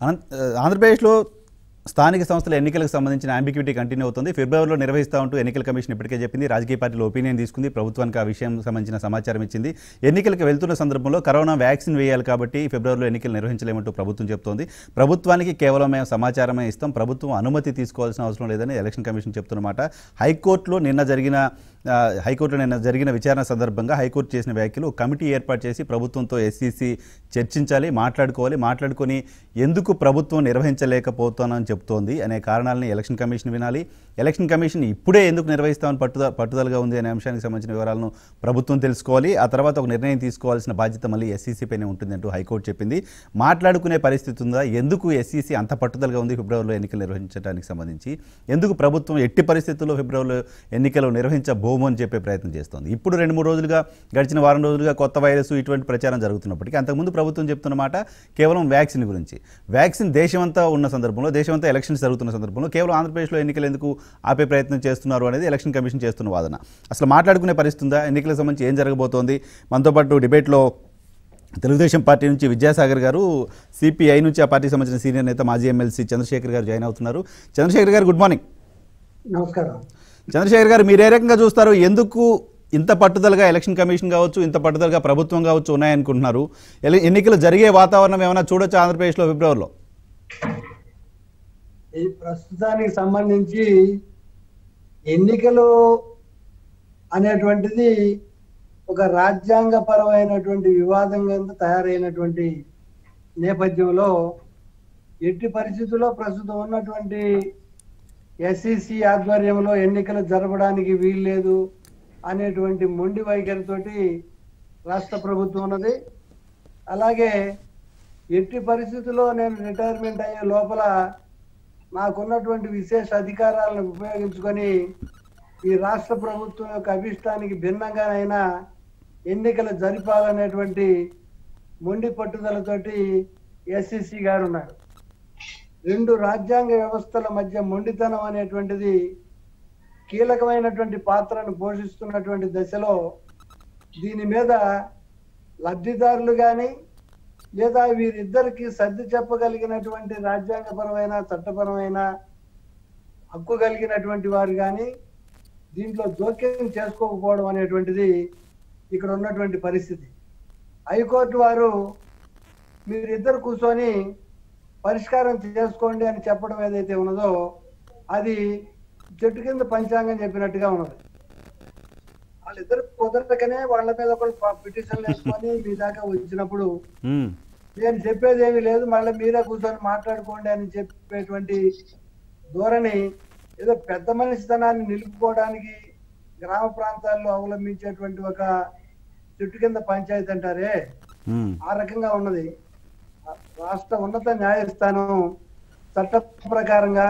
అనంత ఆంధ్రప్రదేశ్లో స్థానిక సంస్థల ఎన్నికలకు సంబంధించిన అంబిక్యూటీ కంటిన్యూ అవుతుంది ఫిబ్రవరిలో నిర్వహిస్తా ఉంటూ ఎన్నికల కమిషన్ ఇప్పటికే చెప్పింది రాజకీయ పార్టీలు ఒపీనియన్ తీసుకుంది ప్రభుత్వానికి ఆ విషయం సంబంధించిన సమాచారం ఇచ్చింది ఎన్నికలకు వెళ్తున్న సందర్భంలో కరోనా వ్యాక్సిన్ వేయాలి కాబట్టి ఫిబ్రవరిలో ఎన్నికలు నిర్వహించలేమంటూ ప్రభుత్వం చెప్తోంది ప్రభుత్వానికి కేవలం మేము సమాచారమే ఇస్తాం ప్రభుత్వం అనుమతి తీసుకోవాల్సిన అవసరం లేదని ఎలక్షన్ కమిషన్ చెప్తున్నమాట హైకోర్టులో నిన్న జరిగిన ఆ, హైకోర్టులో నిన్న జరిగిన విచారణ సందర్భంగా హైకోర్టు చేసిన వ్యాఖ్యలు ఒక కమిటీ ఏర్పాటు చేసి ప్రభుత్వంతో ఎస్సీసీ చర్చించాలి మాట్లాడుకోవాలి మాట్లాడుకొని ఎందుకు ప్రభుత్వం నిర్వహించలేకపోతానని చెప్తోంది అనే కారణాలని ఎలక్షన్ కమిషన్ వినాలి ఎలక్షన్ కమిషన్ ఇప్పుడే ఎందుకు నిర్వహిస్తామని పట్టుద పట్టుదలగా ఉంది అనే అంశానికి సంబంధించిన వివరాలను ప్రభుత్వం తెలుసుకోవాలి ఆ తర్వాత ఒక నిర్ణయం తీసుకోవాల్సిన బాధ్యత మళ్ళీ ఎస్సీసీ పైనే ఉంటుంది అంటూ హైకోర్టు చెప్పింది మాట్లాడుకునే పరిస్థితి ఉందా ఎందుకు ఎస్సీసీ అంత పట్టుదలగా ఉంది ఫిబ్రవరిలో ఎన్నికలు నిర్వహించడానికి సంబంధించి ఎందుకు ప్రభుత్వం ఎట్టి పరిస్థితుల్లో ఫిబ్రవరిలో ఎన్నికలు నిర్వహించబోము అని చెప్పే ప్రయత్నం చేస్తోంది ఇప్పుడు రెండు మూడు రోజులుగా గడిచిన వారం రోజులుగా కొత్త వైరస్ ఇటువంటి ప్రచారం జరుగుతున్నప్పటికీ అంతకుముందు ప్రభుత్వం చెప్తున్న మాట కేవలం వ్యాక్సిన్ గురించి వ్యాక్సిన్ దేశమంతా ఉన్న సందర్భంలో దేశమంతా ఎలక్షన్స్ జరుగుతున్న సందర్భంలో కేవలం ఆంధ్రప్రదేశ్లో ఎన్నికలు ఎందుకు ఆపే ప్రయత్నం చేస్తున్నారు అనేది ఎలక్షన్ కమిషన్ చేస్తున్న వాదన అసలు మాట్లాడుకునే పరిస్థితి ఉందా ఎన్నికలకు సంబంధించి ఏం జరగబోతోంది మనతో పాటు డిబేట్లో తెలుగుదేశం పార్టీ నుంచి విద్యాసాగర్ గారు సిపిఐ నుంచి ఆ పార్టీకి సంబంధించిన సీనియర్ నేత మాజీ ఎమ్మెల్సీ చంద్రశేఖర్ గారు జాయిన్ అవుతున్నారు చంద్రశేఖర్ గారు గుడ్ మార్నింగ్ నమస్కారం చంద్రశేఖర్ గారు మీరు ఏ రకంగా చూస్తారు ఎందుకు ఇంత పట్టుదలగా ఎలక్షన్ కమిషన్ కావచ్చు ఇంత పట్టుదలగా ప్రభుత్వం కావచ్చు ఉన్నాయనుకుంటున్నారు ఎల- ఎన్నికలు జరిగే వాతావరణం ఏమైనా చూడొచ్చు ఆంధ్రప్రదేశ్లో ఫిబ్రవరిలో ఈ ప్రస్తుతానికి సంబంధించి ఎన్నికలు అనేటువంటిది ఒక రాజ్యాంగపరమైనటువంటి వివాదం కింద తయారైనటువంటి నేపథ్యంలో ఎట్టి పరిస్థితుల్లో ప్రస్తుతం ఉన్నటువంటి ఎస్ఈసి ఆధ్వర్యంలో ఎన్నికలు జరపడానికి వీల్లేదు అనేటువంటి మొండి వైఖరితోటి రాష్ట్ర ప్రభుత్వం ఉన్నది అలాగే ఎట్టి పరిస్థితుల్లో నేను రిటైర్మెంట్ అయ్యే లోపల నాకున్నటువంటి విశేష అధికారాలను ఉపయోగించుకొని ఈ రాష్ట్ర ప్రభుత్వం యొక్క అభిష్టానికి భిన్నంగానైనా ఎన్నికలు జరిపాలనేటువంటి మొండి పట్టుదలతోటి ఎస్సిసి గారు ఉన్నారు రెండు రాజ్యాంగ వ్యవస్థల మధ్య మొండితనం అనేటువంటిది కీలకమైనటువంటి పాత్రను పోషిస్తున్నటువంటి దశలో దీని మీద లబ్ధిదారులు కానీ లేదా వీరిద్దరికి సర్ది చెప్పగలిగినటువంటి రాజ్యాంగపరమైన చట్టపరమైన హక్కు కలిగినటువంటి వారు కానీ దీంట్లో జోక్యం చేసుకోకపోవడం అనేటువంటిది ఇక్కడ ఉన్నటువంటి పరిస్థితి హైకోర్టు వారు మీరిద్దరు కూర్చొని పరిష్కారం చేసుకోండి అని చెప్పడం ఏదైతే ఉన్నదో అది చెట్టు కింద పంచాంగం చెప్పినట్టుగా ఉన్నది వాళ్ళిద్దరు కుదరకనే వాళ్ళ మీద ఒకళ్ళు పిటిషన్ వేసుకొని మీ దాకా వచ్చినప్పుడు మ్మ్. నేను చెప్పేది ఏమీ లేదు మళ్ళీ మీరే కూర్చొని మాట్లాడుకోండి అని చెప్పేటువంటి ధోరణి ఏదో పెద్ద మనిషితనాన్ని నిలుపుకోవడానికి గ్రామ ప్రాంతాల్లో అవలంబించేటువంటి ఒక చెట్టు కింద పంచాయతీ అంటారే మ్మ్. ఆ రకంగా ఉన్నది రాష్ట్ర ఉన్నత న్యాయస్థానం చట్ట ప్రకారంగా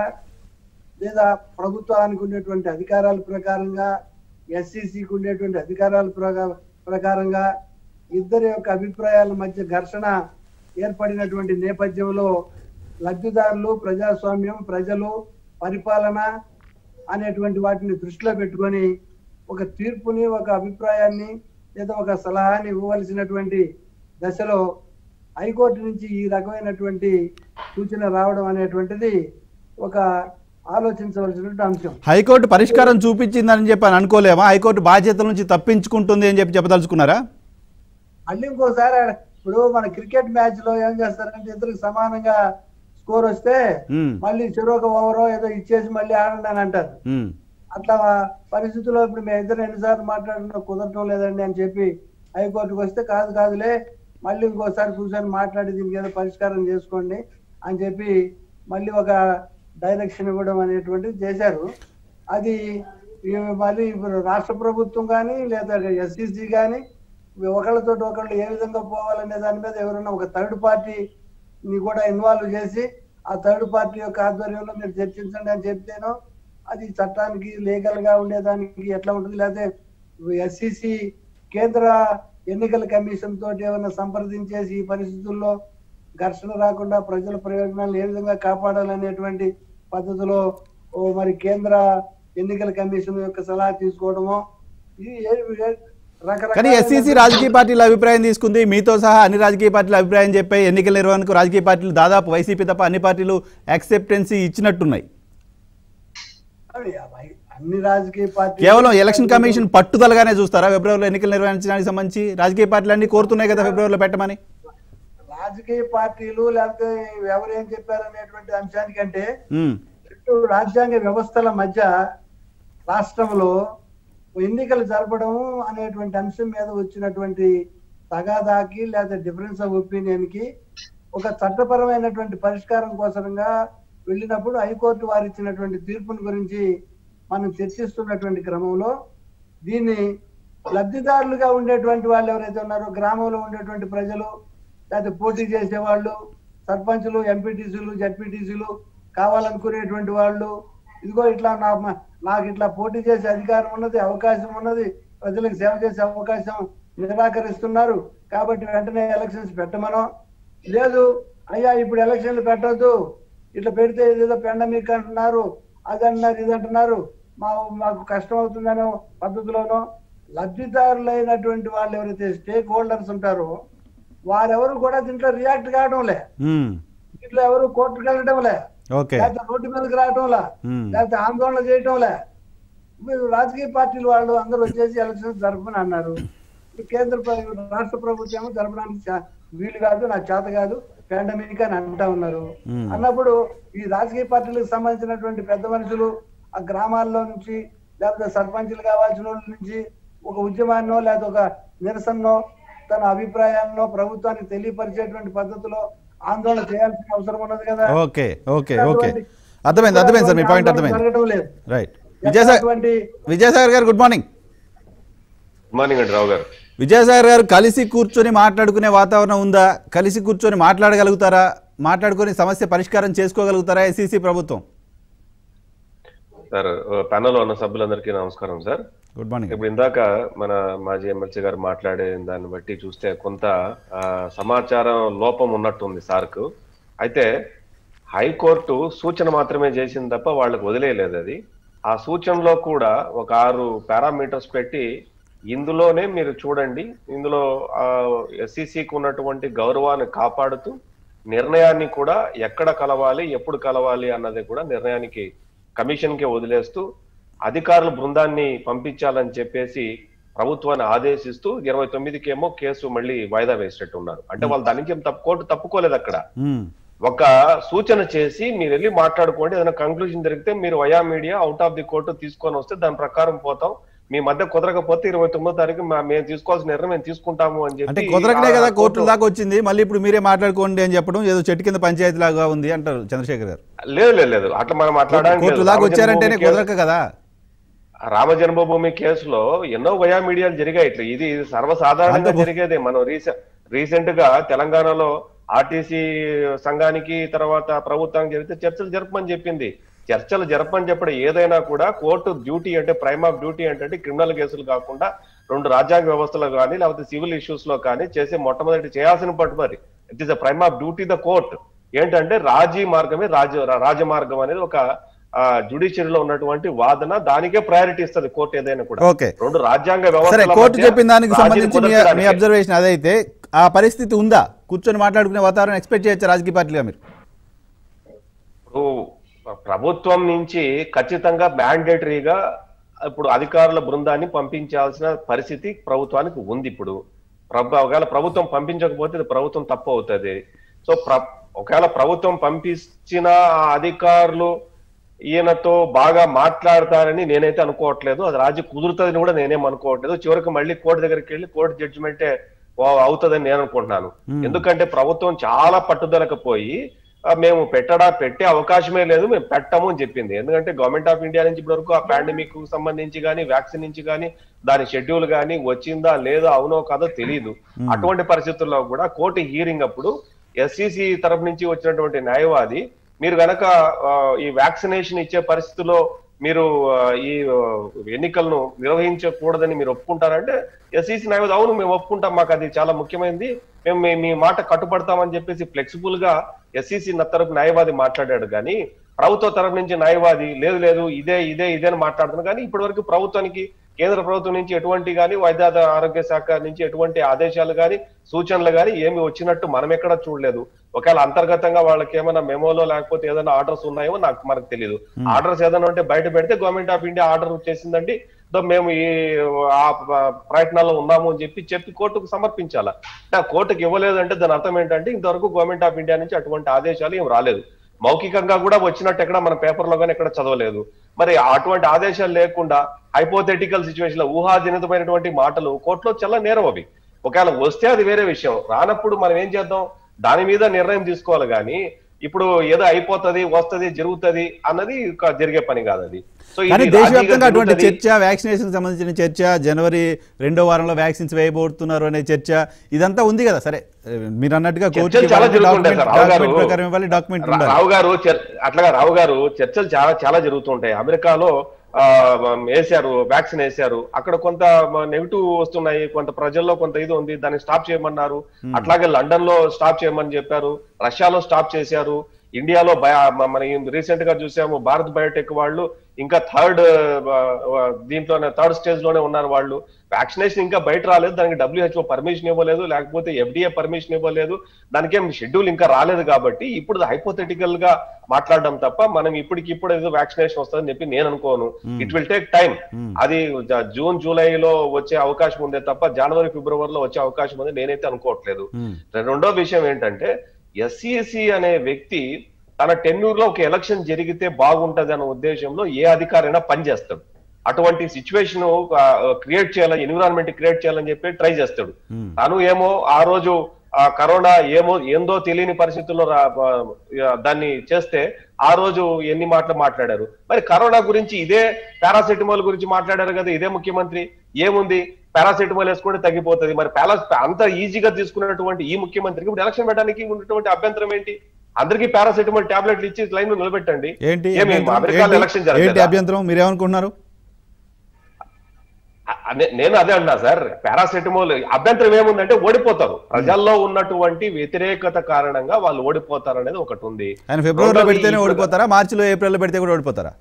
లేదా ప్రభుత్వానికి ఉండేటువంటి అధికారాల ప్రకారంగా ఎస్సీసీకి ఉండేటువంటి అధికారాల ప్రకా- ప్రకారంగా ఇద్దరి యొక్క అభిప్రాయాల మధ్య ఘర్షణ ఏర్పడినటువంటి నేపథ్యంలో లబ్ధిదారులు ప్రజాస్వామ్యం ప్రజలు పరిపాలన అనేటువంటి వాటిని దృష్టిలో పెట్టుకొని ఒక తీర్పుని ఒక అభిప్రాయాన్ని లేదా ఒక సలహాని ఇవ్వవలసినటువంటి దశలో హైకోర్టు నుంచి ఈ రకమైనటువంటి సూచన రావడం అనేటువంటిది ఒక ఆలోచించవలసినటువంటి అంశం హైకోర్టు పరిష్కారం చూపించిందని చెప్పి అని అనుకోలేమా హైకోర్టు బాధ్యతల నుంచి తప్పించుకుంటుంది అని చెప్పి చెప్పదలుచుకున్నారా మళ్ళీ ఇంకోసారి ఆడ- ఇప్పుడు మన క్రికెట్ మ్యాచ్ లో ఏం చేస్తారంటే ఇద్దరికి సమానంగా స్కోర్ వస్తే మ్మ్. మళ్ళీ చెరోక ఓవరో ఏదో ఇచ్చేసి మళ్ళీ ఆడండి అని అంటారు మ్మ్. అట్లా పరిస్థితుల్లో ఇప్పుడు మేము ఇద్దరు ఎన్నిసార్లు మాట్లాడినా కుదరటం లేదండి అని చెప్పి హైకోర్టుకు వస్తే కాదు కాదులే మళ్ళీ ఇంకోసారి కూర్చొని మాట్లాడి దీనికి ఏదో పరిష్కారం చేసుకోండి అని చెప్పి మళ్ళీ ఒక డైరెక్షన్ ఇవ్వడం అనేటువంటిది చేశారు అది ఈ మళ్ళీ ఇప్పుడు రాష్ట్ర ప్రభుత్వం కానీ లేదా ఎస్సీసీ కానీ ఒకళ్ళతో ఒకళ్ళు ఏ విధంగా పోవాలనే దాని మీద ఎవరైనా ఒక థర్డ్ పార్టీని కూడా ఇన్వాల్వ్ చేసి ఆ థర్డ్ పార్టీ యొక్క ఆధ్వర్యంలో మీరు చర్చించండి అని చెప్తేనో అది చట్టానికి లీగల్ గా ఉండేదానికి ఎట్లా ఉంటుంది లేకపోతే ఎస్సిసి కేంద్ర ఎన్నికల కమిషన్ తోటి ఏమైనా సంప్రదించేసి ఈ పరిస్థితుల్లో ఘర్షణ రాకుండా ప్రజల ప్రయోజనాలను ఏ విధంగా కాపాడాలనేటువంటి పద్ధతిలో ఓ మరి కేంద్ర ఎన్నికల కమిషన్ యొక్క సలహా తీసుకోవడమో ఇది ఏ- ఏ- కానీ రకరకాల ఎస్సీసీ రాజకీయ పార్టీల అభిప్రాయం తీసుకుంది మీతో సహా అన్ని రాజకీయ పార్టీల అభిప్రాయం చెప్పాయి ఎన్నికల నిర్వహణకు రాజకీయ పార్టీలు దాదాపు వైసీపీ తప్ప అన్ని పార్టీలు యాక్సెప్టెన్సీ ఇచ్చినట్టున్నాయి అన్ని రాజకీయ పార్టీ కేవలం ఎలక్షన్ కమిషన్ పట్టుదలగానే చూస్తారా ఫిబ్రవరిలో ఎన్నికలు నిర్వహించడానికి సంబంధించి రాజకీయ పార్టీలు అన్ని కోరుతున్నాయి కదా ఫిబ్రవరిలో పెట్టమని రాజకీయ పార్టీలు లేకపోతే ఎవరు ఏం చెప్పారనేటువంటి అంశానికంటే ఉమ్, చుట్టూ రాజ్యాంగ వ్యవస్థల మధ్య రాష్ట్రంలో ఎన్నికలు జరపడం అనేటువంటి అంశం మీద వచ్చినటువంటి తగాదాకి లేదా డిఫరెన్స్ ఆఫ్ ఒపీనియన్ కి ఒక చట్టపరమైనటువంటి పరిష్కారం కోసంగా వెళ్ళినప్పుడు హైకోర్టు వారు ఇచ్చినటువంటి తీర్పుని గురించి మనం చర్చిస్తున్నటువంటి క్రమంలో దీన్ని లబ్ధిదారులుగా ఉండేటువంటి వాళ్ళు ఎవరైతే ఉన్నారో గ్రామంలో ఉండేటువంటి ప్రజలు లేకపోతే పోటీ చేసే వాళ్ళు సర్పంచులు ఎంపీటీసీలు జడ్పీటీసీలు కావాలనుకునేటువంటి వాళ్ళు ఇదిగో ఇట్లా నా నాకు ఇట్లా పోటీ చేసే అధికారం ఉన్నది అవకాశం ఉన్నది ప్రజలకు సేవ చేసే అవకాశం నిరాకరిస్తున్నారు కాబట్టి వెంటనే ఎలక్షన్స్ పెట్టమనో లేదు అయ్యా ఇప్పుడు ఎలక్షన్లు పెట్టొద్దు ఇట్లా పెడితే ఏదో పెండమిక్ అంటున్నారు అది అంటున్నారు ఇది అంటున్నారు మా మాకు కష్టం అవుతుందనో పద్ధతిలోనో లబ్ధిదారులైనటువంటి వాళ్ళు ఎవరైతే స్టేక్ హోల్డర్స్ ఉంటారో వారెవరు కూడా దీంట్లో రియాక్ట్ కావడంలే ఉమ్, దీంట్లో ఎవరు కోర్టుకు వెళ్ళడంలే ఓకే లేకపోతే రోడ్డు మీదకి రావటంలా ఉమ్, లేకపోతే ఆందోళన చేయటంలే ఇప్పుడు రాజకీయ పార్టీలు వాళ్ళు అందరూ వచ్చేసి ఎలక్షన్స్ జరపని అన్నారు ఇప్పుడు కేంద్ర ప్ర- రాష్ట్ర ప్రభుత్వం ఏమో జరపడానికి చా- వీలు కాదు నాకు చేత కాదు పాండమిక్ అని అంటా ఉన్నారు Hmm. అన్నప్పుడు ఈ రాజకీయ పార్టీలకు సంబంధించినటువంటి పెద్ద మనుషులు ఆ గ్రామాల్లో నుంచి లేకపోతే సర్పంచులు కావాల్సిన వాళ్ళ నుంచి ఒక ఉద్యమాన్నో లేకపోతే ఒక నిరసనో తన అభిప్రాయాన్నో ప్రభుత్వానికి తెలియపరిచేటువంటి పద్ధతిలో ఆందోళన చేయాల్సిన అవసరం ఉన్నది కదా ఓకే ఓకే ఓకే అర్థమైంది అర్థమైంది సార్ మీ పాయింట్ అర్థమైంది జరగడం లేదు రైట్ విజయసాగర్ అటువంటి విజయసాగర్ గారు గుడ్ మార్నింగ్ గుడ్ మార్నింగ్ అండి రావు గారు విజయసాగర్ గారు కలిసి కూర్చొని మాట్లాడుకునే వాతావరణం ఉందా కలిసి కూర్చొని మాట్లాడగలుగుతారా మాట్లాడుకొని సమస్య పరిష్కారం చేసుకోగలుగుతారా ఎస్సీసీ ప్రభుత్వం సార్ ప్యానల్ ఉన్న సభ్యులందరికీ నమస్కారం సార్ గుడ్ మార్నింగ్ ఇప్పుడు ఇందాక మన మాజీ ఎమ్మెల్సీ గారు మాట్లాడే దాన్ని బట్టి చూస్తే కొంత ఆ, సమాచారం లోపం ఉన్నట్టుంది సార్కు అయితే హైకోర్టు సూచన మాత్రమే చేసింది తప్ప వాళ్ళకి వదిలేయలేదు అది ఆ సూచనలో కూడా ఒక ఆరు పారామీటర్స్ పెట్టి ఇందులోనే మీరు చూడండి ఇందులో ఎస్సీసీకి ఉన్నటువంటి గౌరవాన్ని కాపాడుతూ నిర్ణయాన్ని కూడా ఎక్కడ కలవాలి ఎప్పుడు కలవాలి అన్నది కూడా నిర్ణయానికి కమిషన్ కి వదిలేస్తూ అధికారుల బృందాన్ని పంపించాలని చెప్పేసి ప్రభుత్వాన్ని ఆదేశిస్తూ ఇరవై తొమ్మిదికేమో కేసు మళ్ళీ వాయిదా వేసినట్టు ఉన్నారు అంటే వాళ్ళు దాని నుంచి ఏం తప్పు కోర్టు తప్పుకోలేదు అక్కడ మ్మ్. ఒక సూచన చేసి మీరు వెళ్ళి మాట్లాడుకోండి ఏదైనా కంక్లూజన్ జరిగితే మీరు via media out of the court తీసుకొని వస్తే దాని ప్రకారం పోతాం మీ మధ్య కుదరకపోతే ఇరవై తొమ్మిదో తారీఖు మా- మేము తీసుకోవాల్సిన నిర్ణయం మేము తీసుకుంటాము అని అంటే చెప్పి కుదరకనే ఆ కదా కోర్టుల కోర్టు- దాకా వచ్చింది మళ్ళీ ఇప్పుడు మీరే మాట్లాడుకోండి అని చెప్పడం ఏదో చెట్టు కింద పంచాయతీ లాగా ఉంది అంటారు చంద్రశేఖర్ గారు లేదు లేదు లేదు అట్లా మనం మాట్లాడడానికి కోర్టు లేదు. దాకా వచ్చారంటేనే రామజన్మభూమి కేసు- కుదరక కదా రామ జన్మభూమి కేసులో ఎన్నో వయా మీడియాలు జరిగాయి ఇట్లా ఇది ఇది సర్వసాధారణంగా అంత- జరిగేదే మనం రీసెంట్ రీసెంట్ గా తెలంగాణలో ఆర్టీసీ సంఘానికి తర్వాత ప్రభుత్వానికి జరిగితే చర్చలు జరపమని చెప్పింది చర్చలు జరపని చెప్పడం ఏదైనా కూడా కోర్టు డ్యూటీ అంటే ప్రైమ్ ఆఫ్ డ్యూటీ అంటే క్రిమినల్ కేసులు కాకుండా రెండు రాజ్యాంగ వ్యవస్థలో కానీ లేకపోతే సివిల్ ఇష్యూస్ లో కానీ చేసే మొట్టమొదటి చేయాల్సిన పట్టు మరి it is the prime of duty the court ఏంటంటే రాజీ మార్గమే రాజ రాజమార్గం అనేది ఒక జుడిషియరీలో ఉన్నటువంటి వాదన దానికే ప్రయారిటీ ఇస్తుంది కోర్టు ఏదైనా కూడా ఓకే రెండు రాజ్యాంగ సరే వ్యవస్థల కోర్టు మధ్య చెప్పిన దానికి రాజీని సంబంధించి మీ- మీ కుదర్చడానికే. అబ్జర్వేషన్ అదైతే ఆ పరిస్థితి ఉందా కూర్చొని మాట్లాడుకునే వాతావరణం ఎక్స్పెక్ట్ చేయొచ్చు రాజకీయ పార్టీగా మీరు ఇప్పుడు ప్రభుత్వం నుంచి ఖచ్చితంగా మ్యాండేటరీగా ఇప్పుడు అధికారుల బృందాన్ని పంపించాల్సిన పరిస్థితి ప్రభుత్వానికి ఉంది ఇప్పుడు ప్రభు ఒకవేళ ప్రభుత్వం పంపించకపోతే ఇది ప్రభుత్వం తప్పు అవుతుంది సో ప్ర ఒకవేళ ప్రభుత్వం పంపించిన ఆ అధికారులు ఈయనతో బాగా మాట్లాడతారని నేనైతే అనుకోవట్లేదు అది రాజీ కుదురుతుందని కూడా నేనేం అనుకోవట్లేదు చివరికి మళ్ళీ కోర్టు దగ్గరికి వెళ్ళి కోర్టు జడ్జిమెంటే అవుతుందని నేను అనుకుంటున్నాను Hmm. ఎందుకంటే ప్రభుత్వం చాలా పట్టుదలకు పోయి ఆ, మేము పెట్టడా పెట్టే అవకాశమే లేదు మేము పెట్టము అని చెప్పింది ఎందుకంటే గవర్నమెంట్ ఆఫ్ ఇండియా నుంచి ఇప్పటి వరకు ఆ పాండమిక్ సంబంధించి కానీ వ్యాక్సిన్ నుంచి కానీ దాని షెడ్యూల్ కానీ వచ్చిందా లేదా అవునో కాదో తెలియదు అటువంటి పరిస్థితుల్లో కూడా కోర్టు హీరింగ్ అప్పుడు ఎస్సీసీ తరపు నుంచి వచ్చినటువంటి న్యాయవాది మీరు గనక ఆ, ఈ వ్యాక్సినేషన్ ఇచ్చే పరిస్థితిలో మీరు ఆ, ఈ ఆ, ఎన్నికలను నిర్వహించకూడదని మీరు ఒప్పుకుంటారంటే ఎస్ఈసి న్యాయవాది అవును మేము ఒప్పుకుంటాం మాకు అది చాలా ముఖ్యమైనది మేము మీ- మీ మాట కట్టుబడతామని చెప్పేసి ఫ్లెక్సిబుల్ గా ఎస్ఈసి తరపు న్యాయవాది మాట్లాడాడు కానీ ప్రభుత్వ తరపు నుంచి న్యాయవాది లేదు లేదు ఇదే ఇదే ఇదే అని మాట్లాడుతున్నారు కానీ ఇప్పటి వరకు ప్రభుత్వానికి కేంద్ర ప్రభుత్వం నుంచి ఎటువంటి గాని వైద్య ఆరోగ్య శాఖ నుంచి ఎటువంటి ఆదేశాలు గాని సూచనలు గాని ఏమి వచ్చినట్టు మనం ఎక్కడ చూడలేదు ఒకవేళ అంతర్గతంగా వాళ్ళకి ఏమైనా మెమోలో లేకపోతే ఏదైనా ఆర్డర్స్ ఉన్నాయో నాకు మనకు తెలియదు ఆర్డర్స్ ఏదైనా ఉంటే బయట పెడితే గవర్నమెంట్ ఆఫ్ ఇండియా ఆర్డర్ చేసిందండి దో మేము ఈ ఆ ప్రయత్నాల్లో ఉన్నాము అని చెప్పి చెప్పి కోర్టుకు సమర్పించాలా అంటే ఆ కోర్టుకు ఇవ్వలేదంటే దాని అర్థం ఏంటంటే ఇంతవరకు గవర్నమెంట్ ఆఫ్ ఇండియా నుంచి అటువంటి ఆదేశాలు ఏం రాలేదు మౌఖికంగా కూడా వచ్చినట్టు ఎక్కడ మన పేపర్లో కానీ ఎక్కడ చదవలేదు మరి అటువంటి ఆదేశాలు లేకుండా హైపోథెటికల్ సిచ్యువేషన్ లో ఊహాజనితమైనటువంటి మాటలు కోర్టులో చాలా నేరం అవి ఒకవేళ వస్తే అది వేరే విషయం రానప్పుడు మనం ఏం చేద్దాం దాని మీద నిర్ణయం తీసుకోవాలి కానీ ఇప్పుడు ఏదో అయిపోతది వస్తది జరుగుతది అన్నది ఒక జరిగే పని కాదు అది సో ఇది కానీ రాజీగా దేశవ్యాప్తంగా అటువంటి జరుగుతది. చర్చ వ్యాక్సినేషన్ సంబంధించిన చర్చ జనవరి రెండో వారంలో వ్యాక్సిన్స్ వేయబోతున్నారు అనే చర్చ ఇదంతా ఉంది కదా సరే మీరు అన్నట్టుగా చర్చలు కోర్టుకి చాలా ఇవ్వాలి, జరుగుతుంటాయి డాక్యుమెంట్ సార్ రావు డాక్యుమెంట్ గారు ప్రకారం ఇవ్వాలి డాక్యుమెంట్ రా- ఉండాలి రావు గారు చర్- అట్లాగా రావు గారు చర్చలు చాలా చాలా జరుగుతుంటాయి అమెరికాలో ఆ, వేశారు వ్యాక్సిన్ వేశారు అక్కడ కొంత నెగిటివ్ వస్తున్నాయి కొంత ప్రజల్లో కొంత ఇది ఉంది దాన్ని స్టాప్ చేయమన్నారు అట్లాగే లండన్ లో స్టాప్ చేయమని చెప్పారు రష్యాలో స్టాప్ చేశారు ఇండియాలో బయ- మ- మన రీసెంట్ గా చూసాము భారత్ బయోటెక్ వాళ్ళు ఇంకా థర్డ్ దీంట్లోనే థర్డ్ స్టేజ్ లోనే ఉన్నారు వాళ్ళు వ్యాక్సినేషన్ ఇంకా బయట రాలేదు దానికి డబ్ల్యూహెచ్ఓ పర్మిషన్ ఇవ్వలేదు లేకపోతే ఎఫ్డిఏ పర్మిషన్ ఇవ్వలేదు దానికేం షెడ్యూల్ ఇంకా రాలేదు కాబట్టి ఇప్పుడు హైపోథెటికల్ గా మాట్లాడడం తప్ప మనం ఇప్పటికిప్పుడు ఏదో వ్యాక్సినేషన్ వస్తుందని చెప్పి నేను అనుకోను ఇట్ విల్ టేక్ టైం అది జ- జూన్ జూలైలో వచ్చే అవకాశం ఉందే తప్ప జనవరి ఫిబ్రవరిలో వచ్చే అవకాశం ఉంది నేనైతే అనుకోవట్లేదు మ్మ్. రెండో విషయం ఏంటంటే ఎస్సీఎస్సి అనే వ్యక్తి తన టెన్యూర్ లో ఒక ఎలక్షన్ జరిగితే బాగుంటది అనే ఉద్దేశంలో ఏ అధికారైనా పనిచేస్తాడు అటువంటి సిచ్యువేషన్ క్రియేట్ చేయాలని ఎన్విరాన్మెంట్ క్రియేట్ చేయాలని చెప్పి ట్రై చేస్తాడు మ్మ్. తను ఏమో ఆ రోజు ఆ కరోనా ఏమో ఏందో తెలియని పరిస్థితుల్లో రా- ఆ, దాన్ని చేస్తే ఆ రోజు ఎన్ని మాటలు మాట్లాడారు మరి కరోనా గురించి ఇదే పారాసెటమాల్ గురించి మాట్లాడారు కదా ఇదే ముఖ్యమంత్రి ఏముంది పారాసెటమాల్ వేసుకుంటే తగ్గిపోతుంది మరి పారా అంత ఈజీగా తీసుకున్నటువంటి ఈ ముఖ్యమంత్రికి ఇప్పుడు ఎలక్షన్ పెట్టడానికి ఉన్నటువంటి అభ్యంతరం ఏంటి అందరికీ పారాసెటమాల్ టాబ్లెట్లు ఇచ్చి లైన్ లో నిలబెట్టండి ఏంటి ఏమి అభ్యంతరం? అమెరికాలో ఏంటి? ఎలక్షన్ ఏంటి జరగలేదా? అభ్యంతరం మీరేమనుకుంటున్నారు అ- నే- నేను అదే అన్నా సార్ పారాసెటమాల్ అభ్యంతరం ఏముందంటే ఓడిపోతారు ప్రజల్లో ఉన్నటువంటి వ్యతిరేకత కారణంగా వాళ్ళు ఓడిపోతారు అనేది ఒకటి ఉంది ఆయన ఫిబ్రవరిలో రెండోది పెడితేనే ఇప్పుడు- ఓడిపోతారా మార్చిలో ఏప్రిల్లో పెడితే కూడా ఓడిపోతారా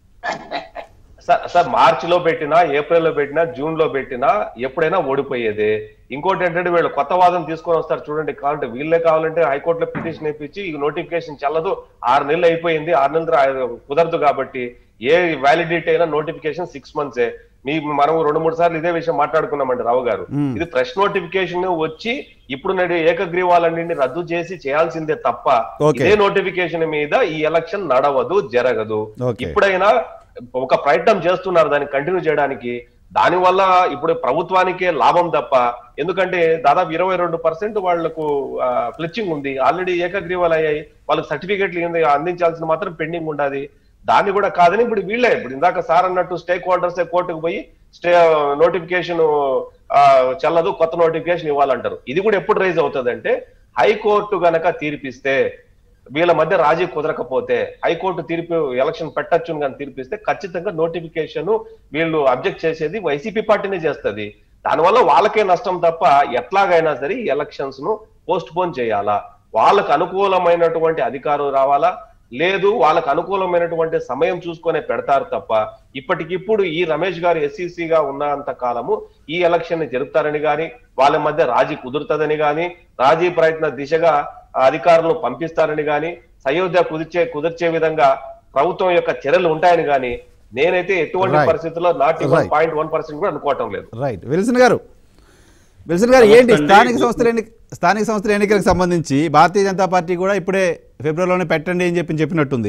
సార్ సార్ మార్చి లో పెట్టినా ఏప్రిల్ లో పెట్టినా జూన్ లో పెట్టినా ఎప్పుడైనా ఓడిపోయేదే ఇంకోటి ఏంటంటే వీళ్ళు కొత్త వాదన తీసుకొని వస్తారు చూడండి కావాలంటే వీళ్ళే కావాలంటే హైకోర్టులో పిటిషన్ ఇప్పించి ఈ నోటిఫికేషన్ చెల్లదు ఆరు నెలలు అయిపోయింది ఆరు నెలలు రా- కుదరదు కాబట్టి ఏ వ్యాలిడిటీ అయినా నోటిఫికేషన్ సిక్స్ మంత్సే మీ మనం రెండు మూడు సార్లు ఇదే విషయం మాట్లాడుకున్నామండి రావు గారు మ్మ్. ఇది ఫ్రెష్ నోటిఫికేషన్ వచ్చి ఇప్పుడు నడి ఏకగ్రీవాలన్నింటినీ రద్దు చేసి చేయాల్సిందే తప్ప Okay. ఇదే నోటిఫికేషన్ మీద ఈ ఎలక్షన్ నడవదు జరగదు Okay. ఇప్పుడైనా ఒక ప్రయత్నం చేస్తున్నారు దాన్ని కంటిన్యూ చేయడానికి దాని వల్ల ఇప్పుడు ప్రభుత్వానికే లాభం తప్ప ఎందుకంటే దాదాపు ఇరవై రెండు పర్సెంట్ వాళ్లకు ఫ్లెచ్చింగ్ ఉంది ఆల్రెడీ ఏకగ్రీవాలు అయ్యాయి వాళ్ళకి సర్టిఫికెట్లు ఏంది అందించాల్సిన మాత్రం పెండింగ్ ఉండాలి దాన్ని కూడా కాదని ఇప్పుడు వీళ్ళే ఇప్పుడు ఇందాక సార్ అన్నట్టు స్టేక్ హోల్డర్స్ కోర్టుకు పోయి స్టే నోటిఫికేషన్ చెల్లదు కొత్త నోటిఫికేషన్ ఇవ్వాలంటారు ఇది కూడా ఎప్పుడు రైజ్ అవుతుంది అంటే హైకోర్టు గనక తీర్పిస్తే వీళ్ళ మధ్య రాజీ కుదరకపోతే హైకోర్టు తీర్పు ఎలక్షన్ పెట్టచ్చు కానీ తీర్పిస్తే ఖచ్చితంగా నోటిఫికేషన్ వీళ్ళు అబ్జెక్ట్ చేసేది వైసీపీ పార్టీనే చేస్తది దానివల్ల వాళ్ళకే నష్టం తప్ప ఎట్లాగైనా సరే ఈ ఎలక్షన్స్ ను పోస్ట్ పోన్ చేయాలా వాళ్ళకు అనుకూలమైనటువంటి అధికారం రావాలా లేదు వాళ్ళకు అనుకూలమైనటువంటి సమయం చూసుకొనే పెడతారు తప్ప ఇప్పటికిప్పుడు ఈ రమేష్ గారు SEC గా ఉన్నంత కాలము ఈ ఎలక్షన్ ని జరుపుతారని గాని వాళ్ళ మధ్య రాజీ కుదురుతుందని గాని రాజీ ప్రయత్న దిశగా అధికారులను పంపిస్తారని గాని సయోధ్య కుదిర్చే కుదిర్చే విధంగా ప్రభుత్వం యొక్క చర్యలు ఉంటాయని గాని నేనైతే ఎటువంటి Right. పరిస్థితుల్లో not Right. Point one percent కూడా అనుకోవటం లేదు రైట్ విల్సన్ గారు విల్సన్ గారు ఏంటి నమస్తే అండి. స్థానిక సంస్థల ఎన్ని స్థానిక సంస్థల ఎన్నికలకు సంబంధించి భారతీయ జనతా పార్టీ కూడా ఇప్పుడే ఫిబ్రవరిలోనే పెట్టండి అని చెప్పి చెప్పినట్టుంది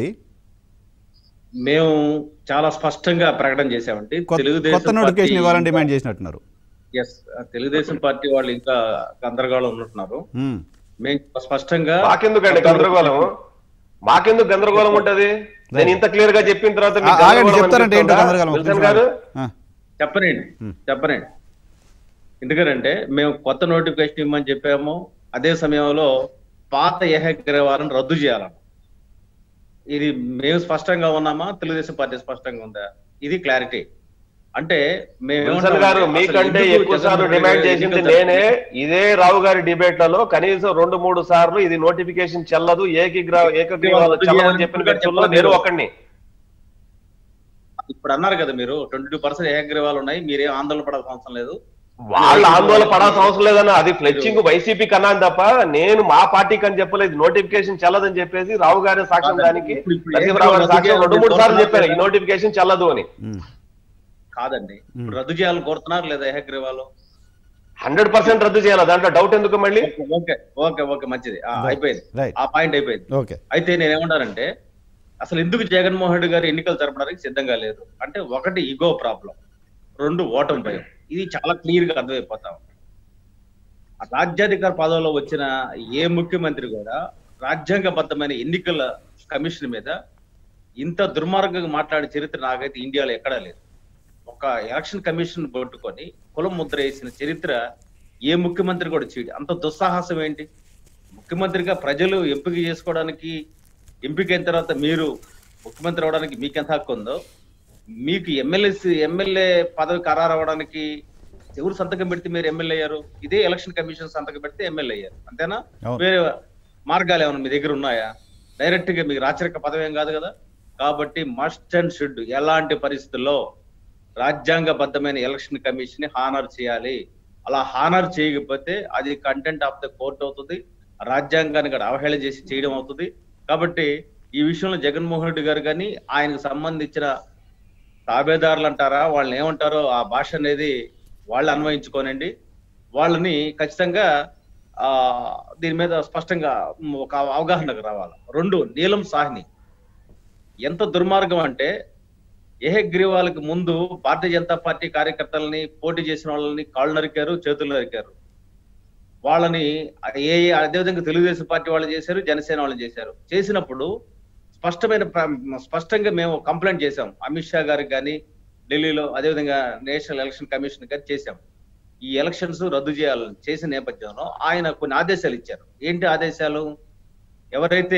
మేము చాలా స్పష్టంగా ప్రకటన చేశామండి కొత్త కొత్త నోటిఫికేషన్ ఇవ్వాలని డిమాండ్ చేసినట్టున్నారు ఎస్ తెలుగుదేశం పార్టీ వాళ్ళు ఇంకా గందరగోళం ఉంటున్నారు మ్మ్. మేము స్పష్టంగా మాకెందుకండి గందరగోళం మాకెందుకు గందరగోళం ఉంటది నేను ఇంత క్లియర్ గా చెప్పిన తర్వాత మీకు ఆ- ఆగండి గందరగోళం చెప్తారంటే ఏంటో అనిపిస్తుందా? గందరగోళం ఒక్క విల్సన్ నిమిషం గారు ఆ, చెప్పనండి చెప్పనండి ఎందుకంటే మేము కొత్త నోటిఫికేషన్ ఇవ్వమని చెప్పాము అదే సమయంలో పాత ఏకగ్రీవాలను రద్దు చేయాలన్న ఇది మేము స్పష్టంగా ఉన్నామా తెలుగుదేశం పార్టీ స్పష్టంగా ఉందా ఇది క్లారిటీ అంటే మేము విల్సన్ గారు ఏమంటామంటే మీకంటే అసలు ఎందుకు ఎక్కువ సార్లు జగన్మోహన్ డిమాండ్ రెడ్డి చేసింది ఎన్నికలు నేనే ఇదే రావు గారి డిబేట్లలో కనీసం రెండు మూడు సార్లు ఇది నోటిఫికేషన్ చెల్లదు ఏకగ్ర ఏకగ్రీవాలు చెల్లదని చెప్పిన వ్యక్తుల్లో నేను ఒకడిని ఇప్పుడు అన్నారు కదా మీరు ట్వంటీ టూ పర్సెంట్ ఏకగ్రీవాలు ఉన్నాయి మీరేం ఆందోళన పడాల్సిన అవసరం లేదు వాళ్ళు ఆందోళన పడాల్సిన అవసరం లేదన్న అది ఫ్లెక్సింగ్ వైసీపీ కన్నాను తప్ప నేను మా పార్టీకి అని చెప్పలేదు నోటిఫికేషన్ చెల్లదని చెప్పేసి రావు గారి సాక్ష్యం దానికి ఇప్పుడు- ఇప్పుడు నరసింహరావు గారి రద్దు సాక్ష్యం చేయాలని రెండు మూడు సార్లు చెప్పారు ఈ కోరుతున్నారు నోటిఫికేషన్ చెల్లదు అని ఉమ్. కాదండి ఇప్పుడు రద్దు చేయాలని కోరుతున్నారు లేదా ఏకగ్రీవాలు హండ్రెడ్ పర్సెంట్ రద్దు చేయాలి దాంట్లో డౌట్ ఎందుకు మళ్ళీ ఓకే ఓకే ఓకే మంచిది ఆ, అయిపోయింది రైట్ ఆ పాయింట్ అయిపోయింది ఓకే అయితే నేను ఏమంటానంటే అసలు ఎందుకు జగన్మోహన్ రెడ్డి గారు ఎన్నికలు జరపడానికి సిద్ధంగా లేదు అంటే ఒకటి ఈగో ప్రాబ్లం రెండు ఓటమి భయం ఇది చాలా క్లియర్ గా అర్థమైపోతా ఉంది ఆ రాజ్యాధికార పదవిలో వచ్చిన ఏ ముఖ్యమంత్రి కూడా రాజ్యాంగబద్ధమైన ఎన్నికల కమిషన్ మీద ఇంత దుర్మార్గంగా మాట్లాడే చరిత్ర నాకైతే ఇండియాలో ఎక్కడా లేదు ఒక ఎలక్షన్ కమిషన్ పట్టుకొని కులం ముద్ర వేసిన చరిత్ర ఏ ముఖ్యమంత్రి కూడా చేయడు అంత దుస్సాహసం ఏంటి ముఖ్యమంత్రిగా ప్రజలు ఎంపిక చేసుకోవడానికి ఎంపిక అయిన తర్వాత మీరు ముఖ్యమంత్రి అవడానికి మీకు ఎంత హక్కు ఉందో మీకు ఎమ్మెల్యే ఎమ్మెల్యే పదవి ఖరారు అవ్వడానికి ఎవరు సంతకం పెడితే మీరు ఎమ్మెల్యే అయ్యారు ఇదే ఎలక్షన్ కమిషన్ సంతకం పెడితే ఎమ్మెల్యే అయ్యారు అంతేనా అవును. వేరే మార్గాలు ఏమైనా మీ దగ్గర ఉన్నాయా డైరెక్ట్ గా మీకు రాచరిక పదవి ఏం కాదు కదా కాబట్టి మస్ట్ అండ్ షుడ్ ఎలాంటి పరిస్థితుల్లో రాజ్యాంగబద్ధమైన ఎలక్షన్ కమిషన్ ని హానర్ చేయాలి అలా హానర్ చేయకపోతే అది కంటెంట్ ఆఫ్ ద కోర్ట్ అవుతుంది రాజ్యాంగాన్ని కూడా అవహేళన చేసి చేయడం అవుతుంది కాబట్టి ఈ విషయంలో జగన్మోహన్ రెడ్డి గారు కానీ ఆయనకు సంబంధించిన తాబేదారులు అంటారా వాళ్ళని ఏమంటారో ఆ భాష అనేది వాళ్ళు అన్వయించుకోనండి వాళ్ళని ఖచ్చితంగా ఆ దీని మీద స్పష్టంగా ఒక అవగాహనకు రావాలి రెండు నీలం సాహ్ని ఎంత దుర్మార్గం అంటే ఏహగ్రీవాలకు ముందు భారతీయ జనతా పార్టీ కార్యకర్తలని పోటీ చేసిన వాళ్ళని కాళ్ళు నరికారు చేతులు నరికారు వాళ్ళని ఏ అదేవిధంగా తెలుగుదేశం పార్టీ వాళ్ళు చేశారు జనసేన వాళ్ళు చేశారు చేసినప్పుడు స్పష్టమైన ప్ర- స్పష్టంగా మేము కంప్లైంట్ చేశాం అమిత్ షా గారికి కానీ ఢిల్లీలో అదేవిధంగా నేషనల్ ఎలక్షన్ కమిషన్ గారు చేశాం ఈ ఎలక్షన్స్ రద్దు చేయాలని చేసిన నేపథ్యంలో ఆయన కొన్ని ఆదేశాలు ఇచ్చారు ఏంటి ఆదేశాలు ఎవరైతే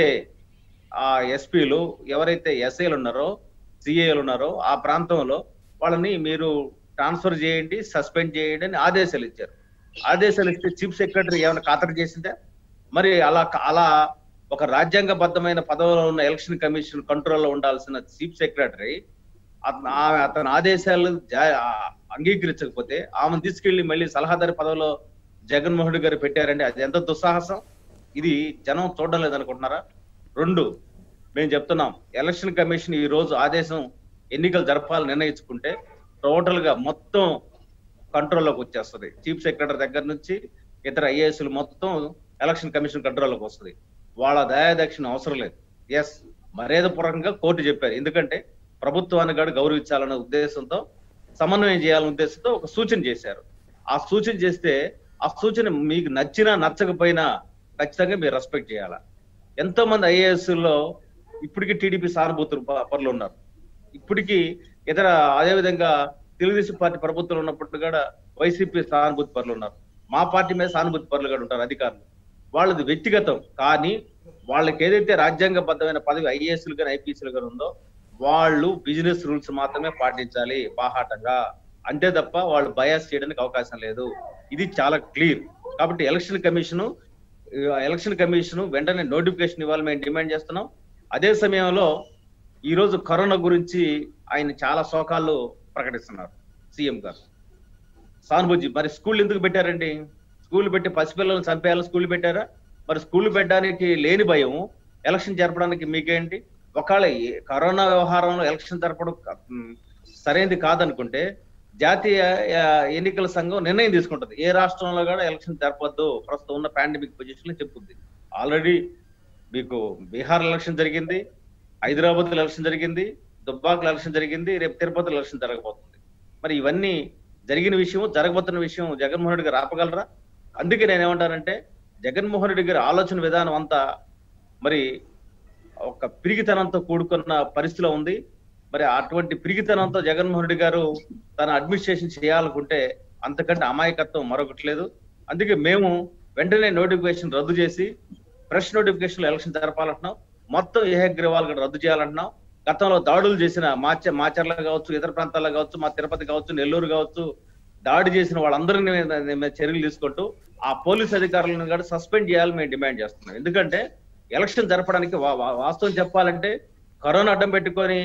ఆ ఎస్పీలు ఎవరైతే ఎస్ఐలు ఉన్నారో సిఏలు ఉన్నారో ఆ ప్రాంతంలో వాళ్ళని మీరు ట్రాన్స్ఫర్ చేయండి సస్పెండ్ చేయండి అని ఆదేశాలు ఇచ్చారు ఆదేశాలు ఇస్తే చీఫ్ సెక్రటరీ ఏమైనా ఖాతరు చేసిందా మరి అలా అలా ఒక రాజ్యాంగబద్ధమైన పదవిలో ఉన్న ఎలక్షన్ కమిషన్ కంట్రోల్లో ఉండాల్సిన చీఫ్ సెక్రటరీ అతను ఆమె అతని ఆదేశాలు జా- ఆ, అంగీకరించకపోతే ఆమెను తీసుకెళ్లి మళ్ళీ సలహాదారి పదవిలో జగన్మోహన్ రెడ్డి గారు పెట్టారండి అది ఎంత దుస్సాహసం ఇది జనం చూడడం లేదనుకుంటున్నారా రెండు మేము చెప్తున్నాం ఎలక్షన్ కమిషన్ ఈ రోజు ఆదేశం ఎన్నికలు జరపాలని నిర్ణయించుకుంటే టోటల్ గా మొత్తం కంట్రోల్లోకి వచ్చేస్తుంది చీఫ్ సెక్రటరీ దగ్గర నుంచి ఇతర ఐఏఎస్లు మొత్తం ఎలక్షన్ కమిషన్ కంట్రోల్లోకి వస్తుంది వాళ్ళ దయాదక్షిణ అవసరం లేదు ఎస్ మర్యాదపూర్వకంగా కోర్టు చెప్పారు ఎందుకంటే ప్రభుత్వాన్ని కూడా గౌరవించాలనే ఉద్దేశంతో సమన్వయం చేయాలనే ఉద్దేశంతో ఒక సూచన చేశారు ఆ సూచన చేస్తే ఆ సూచన మీకు నచ్చినా నచ్చకపోయినా ఖచ్చితంగా మీరు రెస్పెక్ట్ చేయాలా ఎంతో మంది ఐఏఎస్ లో ఇప్పటికీ టీడీపీ సానుభూతులు ప- పరులు ఉన్నారు ఇప్పటికీ ఇతర అదే విధంగా తెలుగుదేశం పార్టీ ప్రభుత్వంలో ఉన్నప్పుడు కూడా వైసీపీ సానుభూతి పరులు ఉన్నారు మా పార్టీ మీద సానుభూతి పరులు కూడా ఉంటారు అధికారులు వాళ్ళది వ్యక్తిగతం కానీ వాళ్ళకి ఏదైతే రాజ్యాంగబద్ధమైన పదవి ఐఏఎస్లు కానీ ఐపీఎస్లు కానీ ఉందో వాళ్ళు బిజినెస్ రూల్స్ మాత్రమే పాటించాలి బాహాటంగా అంతే తప్ప వాళ్ళు బయాస్ చేయడానికి అవకాశం లేదు ఇది చాలా క్లియర్ కాబట్టి ఎలక్షన్ కమిషన్ ఎలక్షన్ కమిషన్ వెంటనే నోటిఫికేషన్ ఇవ్వాలి మేము డిమాండ్ చేస్తున్నాం అదే సమయంలో ఈ రోజు కరోనా గురించి ఆయన చాలా శోకాలు ప్రకటిస్తున్నారు సీఎం గారు సానుభూతి మరి స్కూల్ ఎందుకు పెట్టారండి స్కూల్ పెట్టి పసిపిల్లలను చంపేయాలని స్కూల్ పెట్టారా మరి స్కూల్ పెట్టడానికి లేని భయం ఎలక్షన్ జరపడానికి మీకేంటి ఒకవేళ ఈ కరోనా వ్యవహారంలో ఎలక్షన్ జరపడం క- ఉమ్, సరైనది కాదనుకుంటే జాతీయ ఆ, ఎన్నికల సంఘం నిర్ణయం తీసుకుంటుంది ఏ రాష్ట్రంలో కూడా ఎలక్షన్ జరపద్దు ప్రస్తుతం ఉన్న పాండమిక్ పొజిషన్ లో చెప్తుంది ఆల్రెడీ మీకు బీహార్ ఎలక్షన్ జరిగింది హైదరాబాద్ ఎలక్షన్ జరిగింది దుబ్బాక్ ఎలక్షన్ జరిగింది రేపు తిరుపతి ఎలక్షన్ జరగబోతుంది మరి ఇవన్నీ జరిగిన విషయం జరగబోతున్న విషయం జగన్మోహన్ రెడ్డి గారు ఆపగలరా అందుకే నేను ఏమంటానంటే జగన్మోహన్ రెడ్డి గారి ఆలోచన విధానం అంతా మరి ఒక పిరిగితనంతో కూడుకున్న పరిస్థితిలో ఉంది మరి అటువంటి పిరిగితనంతో జగన్మోహన్ రెడ్డి గారు తన అడ్మినిస్ట్రేషన్ చేయాలనుకుంటే అంతకంటే అమాయకత్వం మరొకటి లేదు అందుకే మేము వెంటనే నోటిఫికేషన్ రద్దు చేసి ఫ్రెష్ నోటిఫికేషన్ ఎలక్షన్ జరపాలంటున్నాం మొత్తం ఏహగ్రీవాలు కూడా రద్దు చేయాలంటున్నాం గతంలో దాడులు చేసిన మాచ మాచర్ల కావచ్చు ఇతర ప్రాంతాల్లో కావచ్చు మా తిరుపతి కావచ్చు నెల్లూరు కావచ్చు దాడి చేసిన వాళ్ళందరినీ మీద- మీద చర్యలు తీసుకుంటూ ఆ పోలీస్ అధికారులను కూడా సస్పెండ్ చేయాలని మేము డిమాండ్ చేస్తున్నాం ఎందుకంటే ఎలక్షన్ జరపడానికి వా- వా- వాస్తవం చెప్పాలంటే కరోనా అడ్డం పెట్టుకొని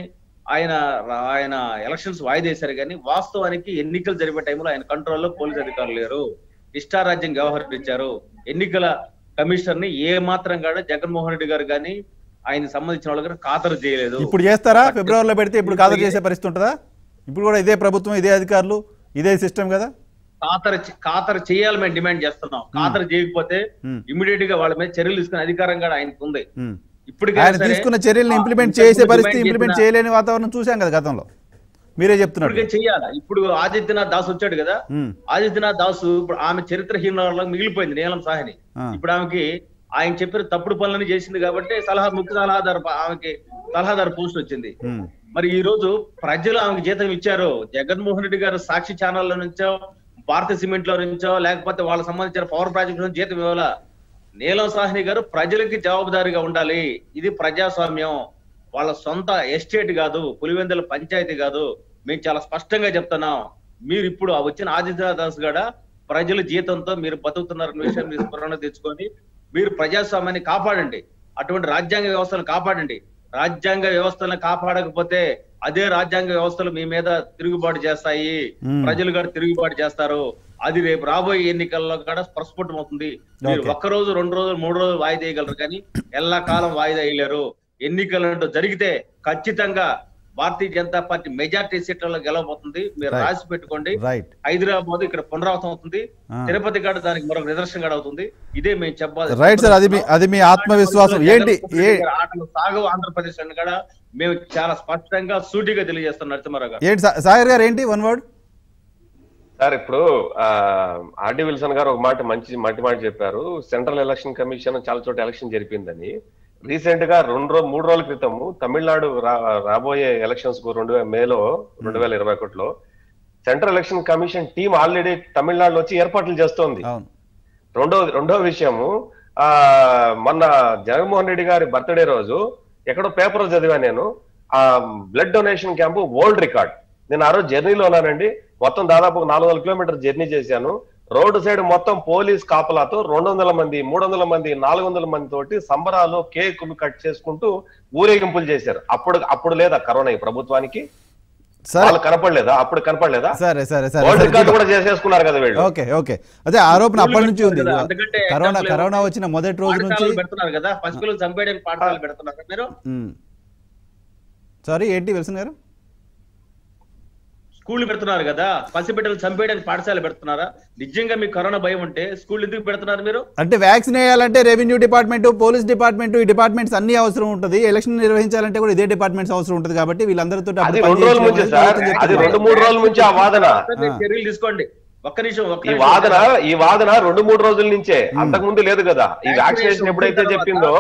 ఆయన ఆయన ఎలక్షన్స్ వాయిదేశారు కానీ వాస్తవానికి ఎన్నికలు జరిపే టైంలో ఆయన కంట్రోల్లో పోలీస్ అధికారులు లేరు ఇష్టారాజ్యం వ్యవహరించారు ఎన్నికల కమిషనర్ ని ఏ మాత్రం కూడా జగన్మోహన్ రెడ్డి గారు కానీ ఆయన సంబంధించిన వాళ్ళు కూడా ఖాతరు చేయలేదు ఇప్పుడు చేస్తారా ఫిబ్రవరిలో పెడితే ఇప్పుడు ఖాతరు చేసే పరిస్థితి ఉంటుందా ఇప్పుడు కూడా ఇదే ప్రభుత్వం ఇదే అధికారులు ఇదే సిస్టమ్ కదా ఖాతరు చే- ఖాతరు చేయాలి మేము డిమాండ్ చేస్తున్నాం ఖాతరు చేయకపోతే Hmm. ఇమీడియట్ గా వాళ్ళ మీద చర్యలు తీసుకునే అధికారం కూడా ఆయనకు ఉంది ఉమ్. ఇప్పటికైనా ఆయన సరే, తీసుకున్న చర్యలను ఆ ఇంప్లిమెంట్ ఇంతకు చేసే ముందు పరిస్థితి డిమాండ్ ఇంప్లిమెంట్ చేసిన- చేయలేని వాతావరణం చూశాం కదా గతంలో మీరే చెప్తున్నారు ఇప్పటికే చెయ్యాలి ఇప్పుడు ఆదిత్యనాథ్ దాస్ వచ్చాడు కదా ఉమ్. ఆదిత్యనాథ్ దాస్ ఇప్పుడు ఆమె చరిత్రహీనులలో మిగిలిపోయింది నీలం సాహని ఆ. ఇప్పుడు ఆమెకి ఆయన చెప్పిన తప్పుడు పనులని చేసింది కాబట్టి సలహా ముఖ్య సలహాదారు ప- ఆమెకి సలహాదారు పోస్ట్ వచ్చింది ఉమ్. మరి ఈ రోజు ప్రజలు ఆమెకి జీతం ఇచ్చారు జగన్మోహన్ రెడ్డి గారు సాక్షి ఛానళ్ల నుంచో భారత సిమెంట్ లో నుంచో లేకపోతే వాళ్ళకి సంబంధించిన పవర్ ప్రాజెక్ట్ నుంచి జీతం ఇవ్వాల నీలం సాహ్ని గారు ప్రజలకి జవాబుదారీగా ఉండాలి ఇది ప్రజాస్వామ్యం వాళ్ళ సొంత ఎస్టేట్ కాదు పులివెందుల పంచాయతీ కాదు మేము చాలా స్పష్టంగా చెప్తున్నాం మీరు ఇప్పుడు ఆ వచ్చిన ఆదిత్యనాథ్ దాస్ గడ ప్రజల జీతంతో మీరు బతుకుతున్నారన్న విషయం మీరు స్మరణ తెచ్చుకొని మీరు ప్రజాస్వామ్యాన్ని కాపాడండి అటువంటి రాజ్యాంగ వ్యవస్థను కాపాడండి రాజ్యాంగ వ్యవస్థలను కాపాడకపోతే అదే రాజ్యాంగ వ్యవస్థలు మీ మీద తిరుగుబాటు చేస్తాయి మ్మ్. ప్రజలు కూడా తిరుగుబాటు చేస్తారు అది రేపు రాబోయే ఎన్నికల్లో కూడా స్పష్టం అవుతుంది మీరు Okay. ఒక్క రోజు రెండు రోజులు మూడు రోజులు వాయిదా వేయగలరు కానీ ఎల్లా కాలం వాయిదా వేయలేరు ఎన్నికలు అంటూ జరిగితే ఖచ్చితంగా భారతీయ జనతా పార్టీ మెజార్టీ సీట్లలో గెలవబోతుంది మీరు Right. రాసి పెట్టుకోండి రైట్ హైదరాబాద్ ఇక్కడ పునరావృతం అవుతుంది ఆ. తిరుపతి గడ దానికి మరొక నిదర్శనం కూడా అవుతుంది ఇదే మేము చెప్పాలి రైట్ సార్ అది మీ అది మీ ఆత్మవిశ్వాసం ఏంటి ఏ ఆటలు సాగవు ఆంధ్రప్రదేశ్ అని కూడా మేము చాలా స్పష్టంగా సూటిగా తెలియజేస్తున్నాం నరసింహారావు గారు ఏంటి సా- సాగర్ గారు ఏంటి వన్ వర్డ్ సార్ ఇప్పుడు ఆ, ఆర్డి విల్సన్ గారు ఒక మాట మంచి మట్టి మాట చెప్పారు సెంట్రల్ ఎలక్షన్ కమిషన్ చాలా చోట ఎలక్షన్ జరిపిందని రీసెంట్ గా రెండు రోజు మూడు రోజుల క్రితము తమిళనాడు రా- రాబోయే ఎలక్షన్స్ కు రెండు వే- మేలో రెండు వేల ఇరవై ఒకటిలో central election commission team already తమిళనాడులో వచ్చి ఏర్పాట్లు చేస్తోంది అవును రెండో రెండో విషయము ఆ మొన్న జగన్మోహన్ రెడ్డి గారి బర్త్డే రోజు ఎక్కడో పేపర్ చదివా నేను ఆ blood donation camp world record నేను ఆ రోజు జర్నీలో ఉన్నానండి మొత్తం దాదాపు ఒక నాలుగు వందల కిలోమీటర్ జర్నీ చేశాను రోడ్డు సైడ్ మొత్తం పోలీస్ కాపలాతో రెండు వందల మంది మూడు వందల మంది నాలుగు వందల మంది తోటి సంబరాలు కేకులు కట్ చేసుకుంటూ ఊరేగింపులు చేశారు అప్పుడు అప్పుడు లేదా కరోనా ఈ ప్రభుత్వానికి సరే వాళ్ళు కనపడలేదా అప్పుడు కనపడలేదా సరే సరే సరే వరల్డ్ సరే రికార్డు కూడా చేసేసుకున్నారు కదా వీళ్ళు ఓకే ఓకే అదే ఆరోపణ అప్పటి నుంచి ఉంది కదా, అందుకంటే కరోనా example కరోనా వచ్చిన మొదటి రోజు నుంచి పాఠశాలలు పెడుతున్నారు కదా పసిపిల్లలు చంపేయడానికి పాఠశాలలు పెడుతున్నారు కదా మీరు సారీ ఏంటి విల్సన్ గారు స్కూల్ పెడుతున్నారు కదా పసిబిడ్డలు చంపేయడానికి పాఠశాల పెడుతున్నారా నిజంగా మీకు కరోనా భయం ఉంటే స్కూల్ ఎందుకు పెడుతున్నారు మీరు అంటే వ్యాక్సిన్ వేయాలంటే రెవెన్యూ డిపార్ట్మెంట్ పోలీస్ డిపార్ట్మెంట్ ఈ డిపార్ట్మెంట్స్ అన్ని అవసరం ఉంటుంది ఎలక్షన్ నిర్వహించాలంటే కూడా ఇదే డిపార్ట్మెంట్స్ అవసరం ఉంటుంది కాబట్టి వీళ్ళందరితో అది రెండు రోజుల ముంచే సార్ అది రెండు మూడు రోజుల నుంచి ఆ వాదన మీరు చర్యలు తీసుకోండి ఒక్క నిమిషం ఒక్క ఈ నిమిషం. వాదన ఈ వాదన రెండు మూడు రోజుల నుంచే అంతకు ముందు లేదు కదా ఈ వ్యాక్సినేషన్ ఎప్పుడైతే చెప్పిందో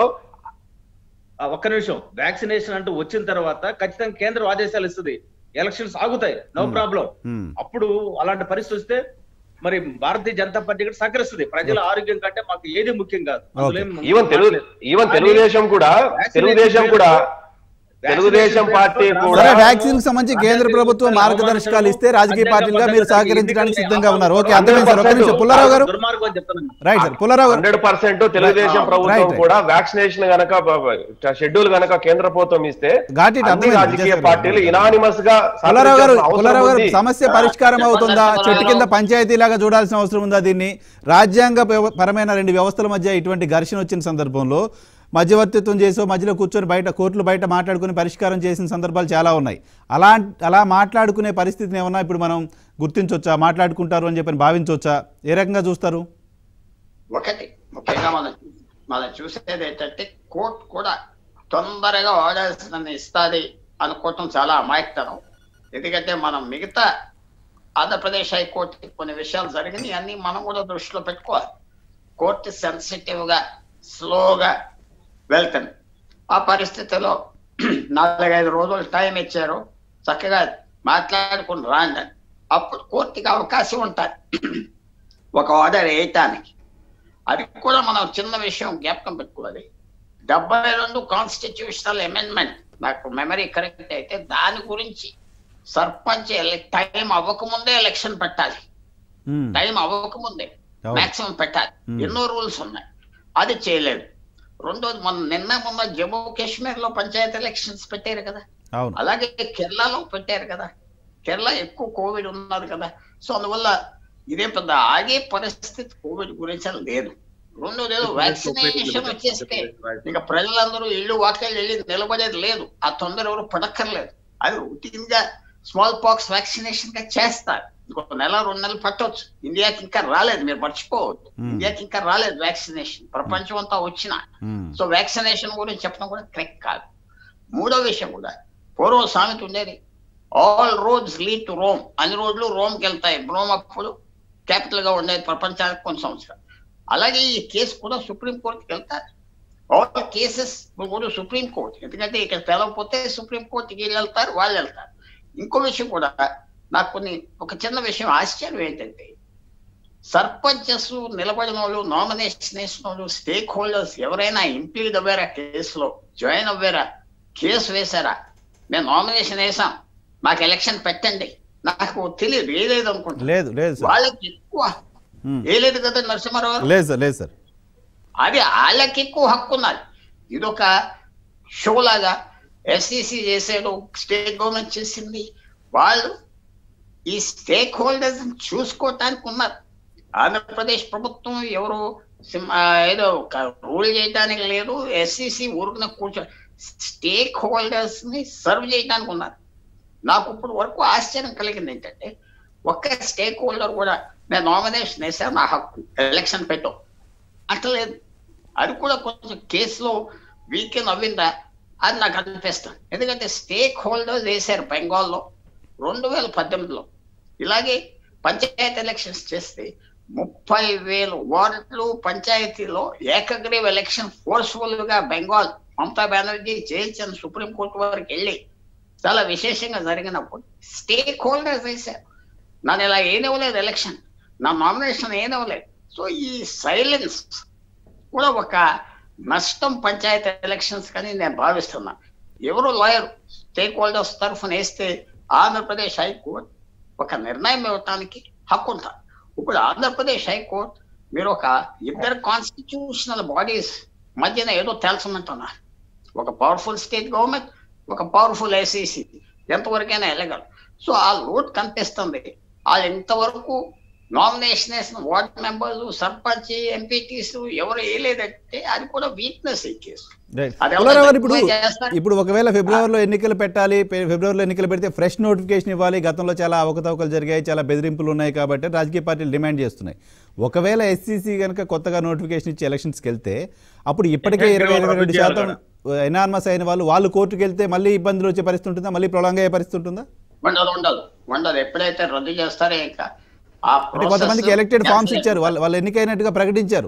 ఆ, ఒక్క నిమిషం వ్యాక్సినేషన్ అంటూ వచ్చిన తర్వాత ఖచ్చితంగా కేంద్రం ఆదేశాలు ఇస్తుంది ఎలక్షన్స్ ఆగుతాయి నో ప్రాబ్లం Hmm. అప్పుడు అలాంటి పరిస్థితి వస్తే మరి భారతీయ జనతా పార్టీ కూడా సహకరిస్తుంది ప్రజల ఆరోగ్యం కంటే మాకు ఏది ముఖ్యం కాదు అందులో ఏం ఈవెన్ తెలుగు మాట్లేదు. ఈవెన్ తెలుగుదేశం కూడా తెలుగుదేశం కూడా తెలుగుదేశం పార్టీ కూడా సరే వ్యాక్సిన్ కి సంబంధించి కేంద్ర ప్రభుత్వం మార్గదర్శకాలు ఇస్తే రాజకీయ పార్టీలుగా మీరు సహకరించడానికి సిద్ధంగా ఉన్నారు ఓకే అర్థమైంది సార్ ఒక్క నిమిషం పుల్లారావు గారు దుర్మార్గం అని చెప్తున్నాను రైట్ సార్ పుల్లారావు గారు హండ్రెడ్ పర్సెంట్ తెలుగుదేశం Right, ప్రభుత్వం right. కూడా వ్యాక్సినేషన్ గనక షెడ్యూల్ గనక కేంద్ర ప్రభుత్వం ఇస్తే Got it, అన్ని అర్థమైంది, రాజకీయ విజయసాయి పార్టీలు గారు. ఇనానిమస్ గా పుల్లారావు గారు సహకరించాల్సిన అవసరం పుల్లారావు గారు ఉంది. సమస్య పరిష్కారం అవుతుందా చెట్టు కింద పంచాయతీలాగా చూడాల్సిన అవసరం ఉందా దీన్ని రాజ్యాంగ వ్యవ- పరమైన రెండు వ్యవస్థల మధ్య ఇటువంటి ఘర్షణ వచ్చిన సందర్భంలో మధ్యవర్తిత్వం చేసో మధ్యలో కూర్చొని బయట కోర్టులు బయట మాట్లాడుకుని పరిష్కారం చేసిన సందర్భాలు చాలా ఉన్నాయి అలా అలా మాట్లాడుకునే పరిస్థితిని ఏమన్నా ఇప్పుడు మనం గుర్తించవచ్చా మాట్లాడుకుంటారు అని చెప్పి భావించవచ్చా ఏ రకంగా చూస్తారు ఒకటి ముఖ్యంగా మనం మనం చూసేది ఏంటంటే కోర్టు కూడా తొందరగా ఆర్డర్స్ నన్ను ఇస్తుంది అనుకోవటం చాలా అమాయకతనం ఎందుకంటే మనం మిగతా ఆంధ్రప్రదేశ్ హైకోర్టు కొన్ని విషయాలు జరిగినాయి అన్ని మనం కూడా దృష్టిలో పెట్టుకోవాలి కోర్టు సెన్సిటివ్ గా స్లోగా వెళ్తుంది ఆ పరిస్థితిలో నాలుగైదు రోజులు టైం ఇచ్చారు చక్కగా మాట్లాడుకుని రాండి అప్పుడు కోర్టుకి అవకాశం ఉంటుంది ఒక ఆర్డర్ వేయటానికి అది కూడా మనం చిన్న విషయం జ్ఞాపకం పెట్టుకోవాలి డెబ్బై రెండు కాన్స్టిట్యూషనల్ అమెండ్మెంట్ నాకు మెమరీ కరెక్ట్ అయితే దాని గురించి సర్పంచ్ ఎల- టైం అవ్వకముందే ఎలక్షన్ పెట్టాలి ఉమ్, టైం అవ్వకముందే అవును. మాక్సిమం పెట్టాలి Hmm. ఎన్నో రూల్స్ ఉన్నాయి అది చేయలేదు రెండోది మన నిన్న మొన్న జమ్మూ కాశ్మీర్ లో పంచాయతీ ఎలక్షన్స్ పెట్టారు కదా అవును అలాగే కేరళలో పెట్టారు కదా కేరళ ఎక్కువ కోవిడ్ ఉన్నది కదా సో అందువల్ల ఇదే పెద్ద ఆగే పరిస్థితి కోవిడ్ గురించి అని లేదు రెండు లేదు వ్యాక్సినేషన్ వచ్చేస్తే ఇంకా ప్రజలందరూ ఇల్లు వాకిళ్ళు వెళ్ళి నిలబడేది లేదు ఆ తొందర ఎవరు పడక్కర్లేదు అది రొటీన్ గా స్మాల్ పాక్స్ వ్యాక్సినేషన్ గా చేస్తారు ఇంకొక నెల రెండు నెలలు పట్టవచ్చు ఇండియాకి ఇంకా రాలేదు మీరు మర్చిపోవద్దు Hmm. ఇండియాకి ఇంకా రాలేదు వ్యాక్సినేషన్ ప్రపంచం అంతా వచ్చిన మ్మ్. సో వ్యాక్సినేషన్ గురించి చెప్పడం కూడా కరెక్ట్ కాదు మూడో విషయం కూడా పూర్వం సామెత ఉండేది all roads lead to Rome అన్ని రోడ్లు రోమ్కి వెళ్తాయి రోమ్ అప్పుడు క్యాపిటల్ గా ఉండేది ప్రపంచానికి కొన్ని సంవత్సరాలు అలాగే ఈ కేసు కూడా సుప్రీం కోర్టుకి వెళ్తారు ఆల్ కేసెస్ కూడా సుప్రీం కోర్టు ఎందుకంటే ఇక్కడ తెలవకపోతే సుప్రీం కోర్టుకి వీళ్ళు వెళ్తారు వాళ్ళు వెళ్తారు ఇంకో విషయం కూడా నాకు కొన్ని ఒక చిన్న విషయం ఆశ్చర్యం ఏంటంటే సర్పంచెస్ నిలబడిన వాళ్ళు నామినేషన్ వేసిన వాళ్ళు స్టేక్ హోల్డర్స్ ఎవరైనా ఇంప్లీడ్ అవ్వారా కేసులో జాయిన్ అవ్వారా కేసు వేశారా మేము నామినేషన్ వేసాం మాకు ఎలక్షన్ పెట్టండి నాకు తెలియదు వేయలేదు అనుకుంటా లేదు లేదు సార్ వాళ్ళకి ఎక్కువ మ్మ్. వేయలేదు కదా నరసింహారావు గారు? లేదు సార్ లేదు సార్ అది వాళ్ళకి ఎక్కువ హక్కు ఉన్నది ఇది ఒక షో లాగా ఎస్ఈసి చేసాడు స్టేట్ గవర్నమెంట్ చేసింది వాళ్ళు ఈ స్టేక్ హోల్డర్స్ చూసుకోవటానికి ఉన్నారు ఆంధ్రప్రదేశ్ ప్రభుత్వం ఎవరు సిం- ఆ, ఏదో రూల్ చేయడానికి లేదు ఎస్ఈసి ఊరుకున కూర్చో స్టేక్ హోల్డర్స్ ని సర్వ్ చేయడానికి ఉన్నారు నాకు ఇప్పుడు వరకు ఆశ్చర్యం కలిగింది ఏంటంటే ఒక్క స్టేక్ హోల్డర్ కూడా నేను నామినేషన్ వేసాను నా హక్కు ఎలక్షన్ పెట్టు అట్లేదు అది కూడా కొంచెం కేసులో వీకెన్ అవ్విందా అది నాకు అనిపిస్తుంది ఎందుకంటే స్టేక్ హోల్డర్స్ వేశారు బెంగాల్లో రెండు వేల పద్దెనిమిదిలో ఇలాగే పంచాయతీ ఎలక్షన్స్ చేస్తే ముప్పై వేలు వార్డులు పంచాయతీలో ఏకగ్రీవ ఎలక్షన్ ఫోర్స్ఫుల్ గా బెంగాల్ మమతా బెనర్జీ చేయించిన సుప్రీంకోర్టు వరకు వెళ్ళి చాలా విశేషంగా జరిగినప్పుడు స్టేక్ హోల్డర్స్ వేశారు నన్ను ఇలా ఏనివ్వలేదు ఎలక్షన్ నా నామినేషన్ ఏనివ్వలేదు సో ఈ సైలెన్స్ కూడా ఒక నష్టం పంచాయతీ ఎలక్షన్స్ కానీ నేను భావిస్తున్నా ఎవరు లాయర్ స్టేక్ హోల్డర్స్ తరఫున వేస్తే ఆంధ్రప్రదేశ్ హైకోర్టు ఒక నిర్ణయం ఇవ్వటానికి హక్కు ఉంటారు ఇప్పుడు ఆంధ్రప్రదేశ్ హైకోర్టు మీరు ఒక ఇద్దరు కాన్స్టిట్యూషనల్ బాడీస్ మధ్యన ఏదో తేల్చమంటున్నారు ఒక పవర్ఫుల్ స్టేట్ గవర్నమెంట్ ఒక పవర్ఫుల్ ఐసీసీ ఎంతవరకైనా వెళ్ళగలరు సో ఆ లోడ్ కనిపిస్తుంది వాళ్ళు ఇంతవరకు నామినేషన్ వేసిన వార్డ్ మెంబర్స్ సర్పంచ్ ఎంపీటీస్ ఎవరు వేయలేదంటే అది కూడా వీక్నెస్ ఈ కేసు రైట్ అది పుల్లారావు గారు ఇప్పుడు ఎవరైనా చేస్తారు. ఇప్పుడు ఒకవేళ ఫిబ్రవరిలో ఎన్నికలు పెట్టాలి ఫె- ఫిబ్రవరిలో ఎన్నికలు పెడితే ఫ్రెష్ నోటిఫికేషన్ ఇవ్వాలి గతంలో చాలా అవకతవకలు జరిగాయి చాలా బెదిరింపులు ఉన్నాయి కాబట్టి రాజకీయ పార్టీలు డిమాండ్ చేస్తున్నాయి ఒకవేళ ఎస్సీసీ కనుక కొత్తగా నోటిఫికేషన్ ఇచ్చి ఎలక్షన్స్కి వెళ్తే అప్పుడు ఇప్పటికే ఎక్కడ ఇరవై ఇరవై రెండు రద్దు చేయాలి శాతం ఎనార్మస్ అయిన వాళ్ళు వాళ్ళు కోర్టుకు వెళ్తే మళ్ళీ ఇబ్బందులు వచ్చే పరిస్థితి ఉంటుందా మళ్ళీ ప్రొలాంగ్ అయ్యే పరిస్థితి ఉంటుందా ఉండదు ఉండదు ఉండదు ఎప్పుడైతే రద్దు చేస్తారో ఇంకా ఆ అంటే కొంతమందికి process ఎలక్టెడ్ ఫామ్స్ cancel ఇచ్చారు వాళ్ళు వాళ్ళు ఎన్నికైనట్టుగా ప్రకటించారు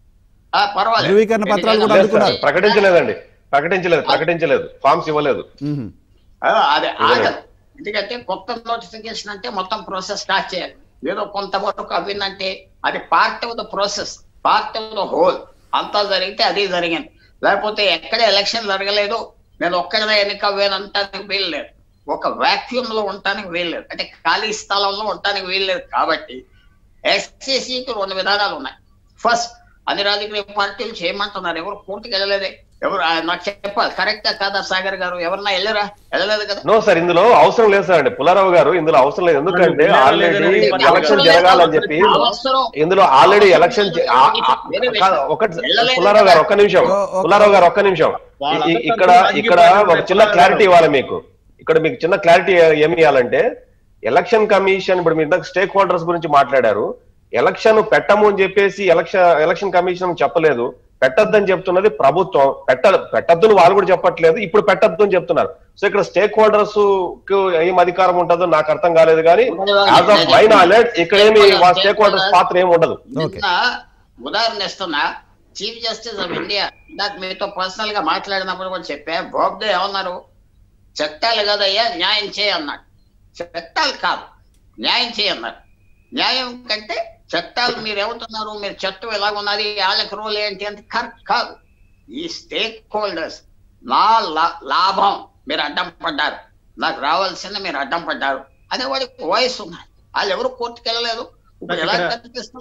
ఆ, పర్వాలేదు ధృవీకరణ పత్రాలు కూడా లేదు అందుకున్నారు. సార్, ప్రకటించలేదండి ప్రకటించలేదు ప్రకటించలేదు ఫామ్స్ ఇవ్వలేదు మ్మ్. ఆ, అదే ఆగదు ఎందుకంటే కొత్త నోటిఫికేషన్ అంటే మొత్తం ప్రాసెస్ స్టార్ట్ చేయాలి ఏదో కొంతవరకు అవిందంటే అది part of the process part of the whole అంతా జరిగితే అది జరిగింది లేకపోతే ఎక్కడ ఎలక్షన్ జరగలేదు నేను ఒక్కడనే ఎన్నిక వేయనంటానికి వీలు లేదు ఒక వాక్యూమ్ లో ఉండటానికి వీలు లేదు అంటే ఖాళీ స్థలంలో ఉండటానికి వీలు లేదు కాబట్టి ఎస్సీసీకి రెండు విధానాలు ఉన్నాయి ఫస్ట్ అన్ని రాజకీయ పార్టీలు చేయమంటున్నారు ఎవరు కోర్టుకి వెళ్ళలేదే ఎవరు ఆ, నాకు చెప్పాలి కరెక్టా కాదా సాగర్ గారు ఎవరన్నా వెళ్ళరా వెళ్ళలేదు కదా నో సార్ ఇందులో అవసరం లేదు సార్ అండి పుల్లారావు గారు ఇందులో అవసరం లేదు ఎందుకంటే లేదు, ఆల్రెడీ లేదండి, మరి ఎలక్షన్ అవసరం జరగాలని లేదు, చెప్పి అవసరం. ఇందులో ఆల్రెడీ ఎలక్షన్ జ- ఆ- ఆ- వేరే విషయం. కాదు, ఒకటి వెళ్ళలేదు పుల్లారావు గారు ఒక్క నిమిషం ఓ- ఓకే. పుల్లారావు గారు ఒక్క నిమిషం ఇ- ఇ- ఇక్కడ ఇక్కడ ఒక చిన్న క్లారిటీ ఇవ్వాలి మీకు ఇక్కడ మీకు చిన్న క్లారిటీ ఏమి ఇవ్వాలంటే ఎలక్షన్ కమిషన్ ఇప్పుడు మీరు స్టేక్ హోల్డర్స్ గురించి మాట్లాడారు ఎలక్షన్ పెట్టము అని చెప్పేసి ఎలక్షన్ ఎలక్షన్ కమిషన్ చెప్పలేదు పెట్టొద్దని చెప్తున్నది ప్రభుత్వం పెట్ట పెట్టద్దు వాళ్ళు కూడా చెప్పట్లేదు ఇప్పుడు పెట్టద్దు అని చెప్తున్నారు సో ఇక్కడ స్టేక్ హోల్డర్స్ కు ఏం అధికారం ఉంటుందో నాకు అర్థం కాలేదు కానీ యాజ్ ఆఫ్ మై నాలెడ్జ్ ఇక్కడ ఏమి స్టేక్ హోల్డర్స్ పాత్ర ఏమి ఉండదు ఓకే. నిన్న ఉదాహరణ ఇస్తున్నా చీఫ్ జస్టిస్ ఆఫ్ ఇండియా నాకు మీతో పర్సనల్ గా మాట్లాడినప్పుడు కూడా చెప్పా బాబ్డే ఏమన్నారు చట్టాలు కదయ్యా న్యాయం చేయి అన్నాడు చట్టాలు కాదు న్యాయం చేయి అన్నారు న్యాయం కంటే చట్టాలు మీరు ఏమంటున్నారు మీరు చట్టం ఎలాగున్నది వాళ్ళకి రూల్ ఏంటి అంటే కరెక్ట్ కాదు ఈ స్టేక్ హోల్డర్స్ నా లా- లాభం మీరు అడ్డం పడ్డారు నాకు రావాల్సింది మీరు అడ్డం పడ్డారు అదే వాడికి వాయిస్ ఉన్నది వాళ్ళు ఎవరు కోర్టుకు వెళ్ళలేదు ఇప్పుడు ఎలా ఇక్కడ- కనిపిస్తుంది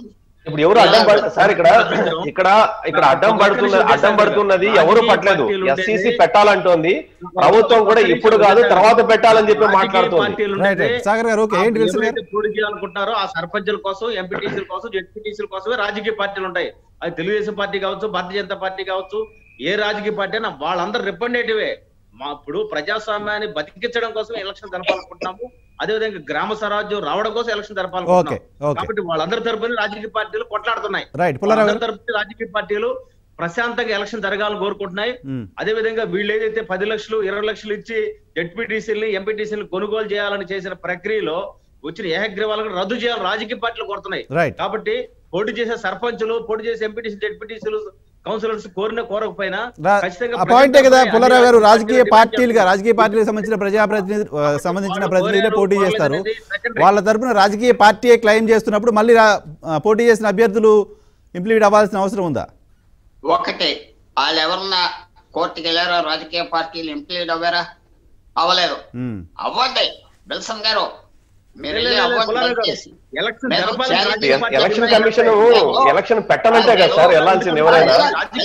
ఇప్పుడు ఎవరు అడ్డం పడ సార్ ఇక్కడ ఇక్కడ ఇక్కడ అడ్డం పడుతున్న అడ్డం పడుతున్నది ఎవరు పట్టలేదు ఎస్సీసీ పెట్టాలంటోంది ప్రభుత్వం కూడా ఇప్పుడు కాదు తర్వాత పెట్టాలని చెప్పి మాట్లాడుతుంది రైట్ రైట్ సాగర్ గారు ఓకే ఏంటి విల్సన్ గారు ఎవరైతే పోటీ చేయాలనుకుంటున్నారో ఆ సర్పంచుల కోసం ఎంపీటీసీల కోసం జెడ్పీటీసీల కోసమే రాజకీయ పార్టీలు ఉంటాయి అది తెలుగుదేశం పార్టీ కావచ్చు భారతీయ జనతా పార్టీ కావచ్చు ఏ రాజకీయ పార్టీ అయినా వాళ్ళందరూ రిప్రజెంటేటివే మా ఇప్పుడు ప్రజాస్వామ్యాన్ని బతికించడం కోసం ఎలక్షన్ జరపాలనుకుంటున్నాము అదేవిధంగా గ్రామ స్వరాజ్యం రావడం కోసం ఎలక్షన్ ఓకే జరపాలనుకుంటున్నాం ఓకే కాబట్టి వాళ్ళందరి తరపున రాజకీయ పార్టీలు కొట్లాడుతున్నాయి రైట్ పుల్లారావు వాళ్ళందరి గారు తరపున రాజకీయ పార్టీలు ప్రశాంతంగా ఎలక్షన్ జరగాలని కోరుకుంటున్నాయి మ్మ్. అదే విధంగా వీళ్ళు ఏదైతే పది లక్షలు ఇరవై లక్షలు ఇచ్చి జడ్పీటీసీని ఎంపీటీసీని కొనుగోలు చేయాలని చేసిన ప్రక్రియలో వచ్చిన ఏకగ్రీవాలను రద్దు చేయాలని రాజకీయ పార్టీలు కోరుతున్నాయి రైట్ కాబట్టి పోటీ చేసే సర్పంచులు పోటీ చేసే ఎంపీటీసీ జడ్పీటీసీలు కౌన్సిలర్స్ కోరిన కోరకపోయినా రా- ఖచ్చితంగా ఆ పాయింటే కదా ప్రజలు పుల్లారావు గారు అన్ని రాజకీయ డిమాండ్ పార్టీలుగా చేస్తారు. రాజకీయ పార్టీలకు సంబంధించిన ప్రజాప్రతినిధి ఆ, సంబంధించిన వాళ్ళు ప్రతినిధులే కోరారు, పోటీ కోరలేదు చేస్తారు అనేది secondary. వాళ్ళ తరపున రాజకీయ పార్టీయే క్లెయిమ్ చేస్తున్నప్పుడు మళ్ళీ రా- ఆ, పోటీ చేసిన అభ్యర్థులు ఇంప్లీట్ అవ్వాల్సిన అవసరం ఉందా ఒకటి వాళ్ళు ఎవరన్నా కోర్టుకి వెళ్ళారో రాజకీయ పార్టీలు ఇంప్లీడ్ అవ్వారా అవ్వలేదు మ్మ్. అవ్వండి బిల్సన్ గారు మీరు లేదు, వెళ్ళి లేదు, అవ్వండి పుల్లారావు గారు. దయచేసి. ఎలక్షన్ మేము జరపాలని చాలా రాజకీయ పార్టీలు ఎలక్షన్ ఉన్నాయి. కమిషన్ ఎలక్షన్ పెట్టాలంటే కదా సార్ వెళ్ళాల్సింది ఎవరైనా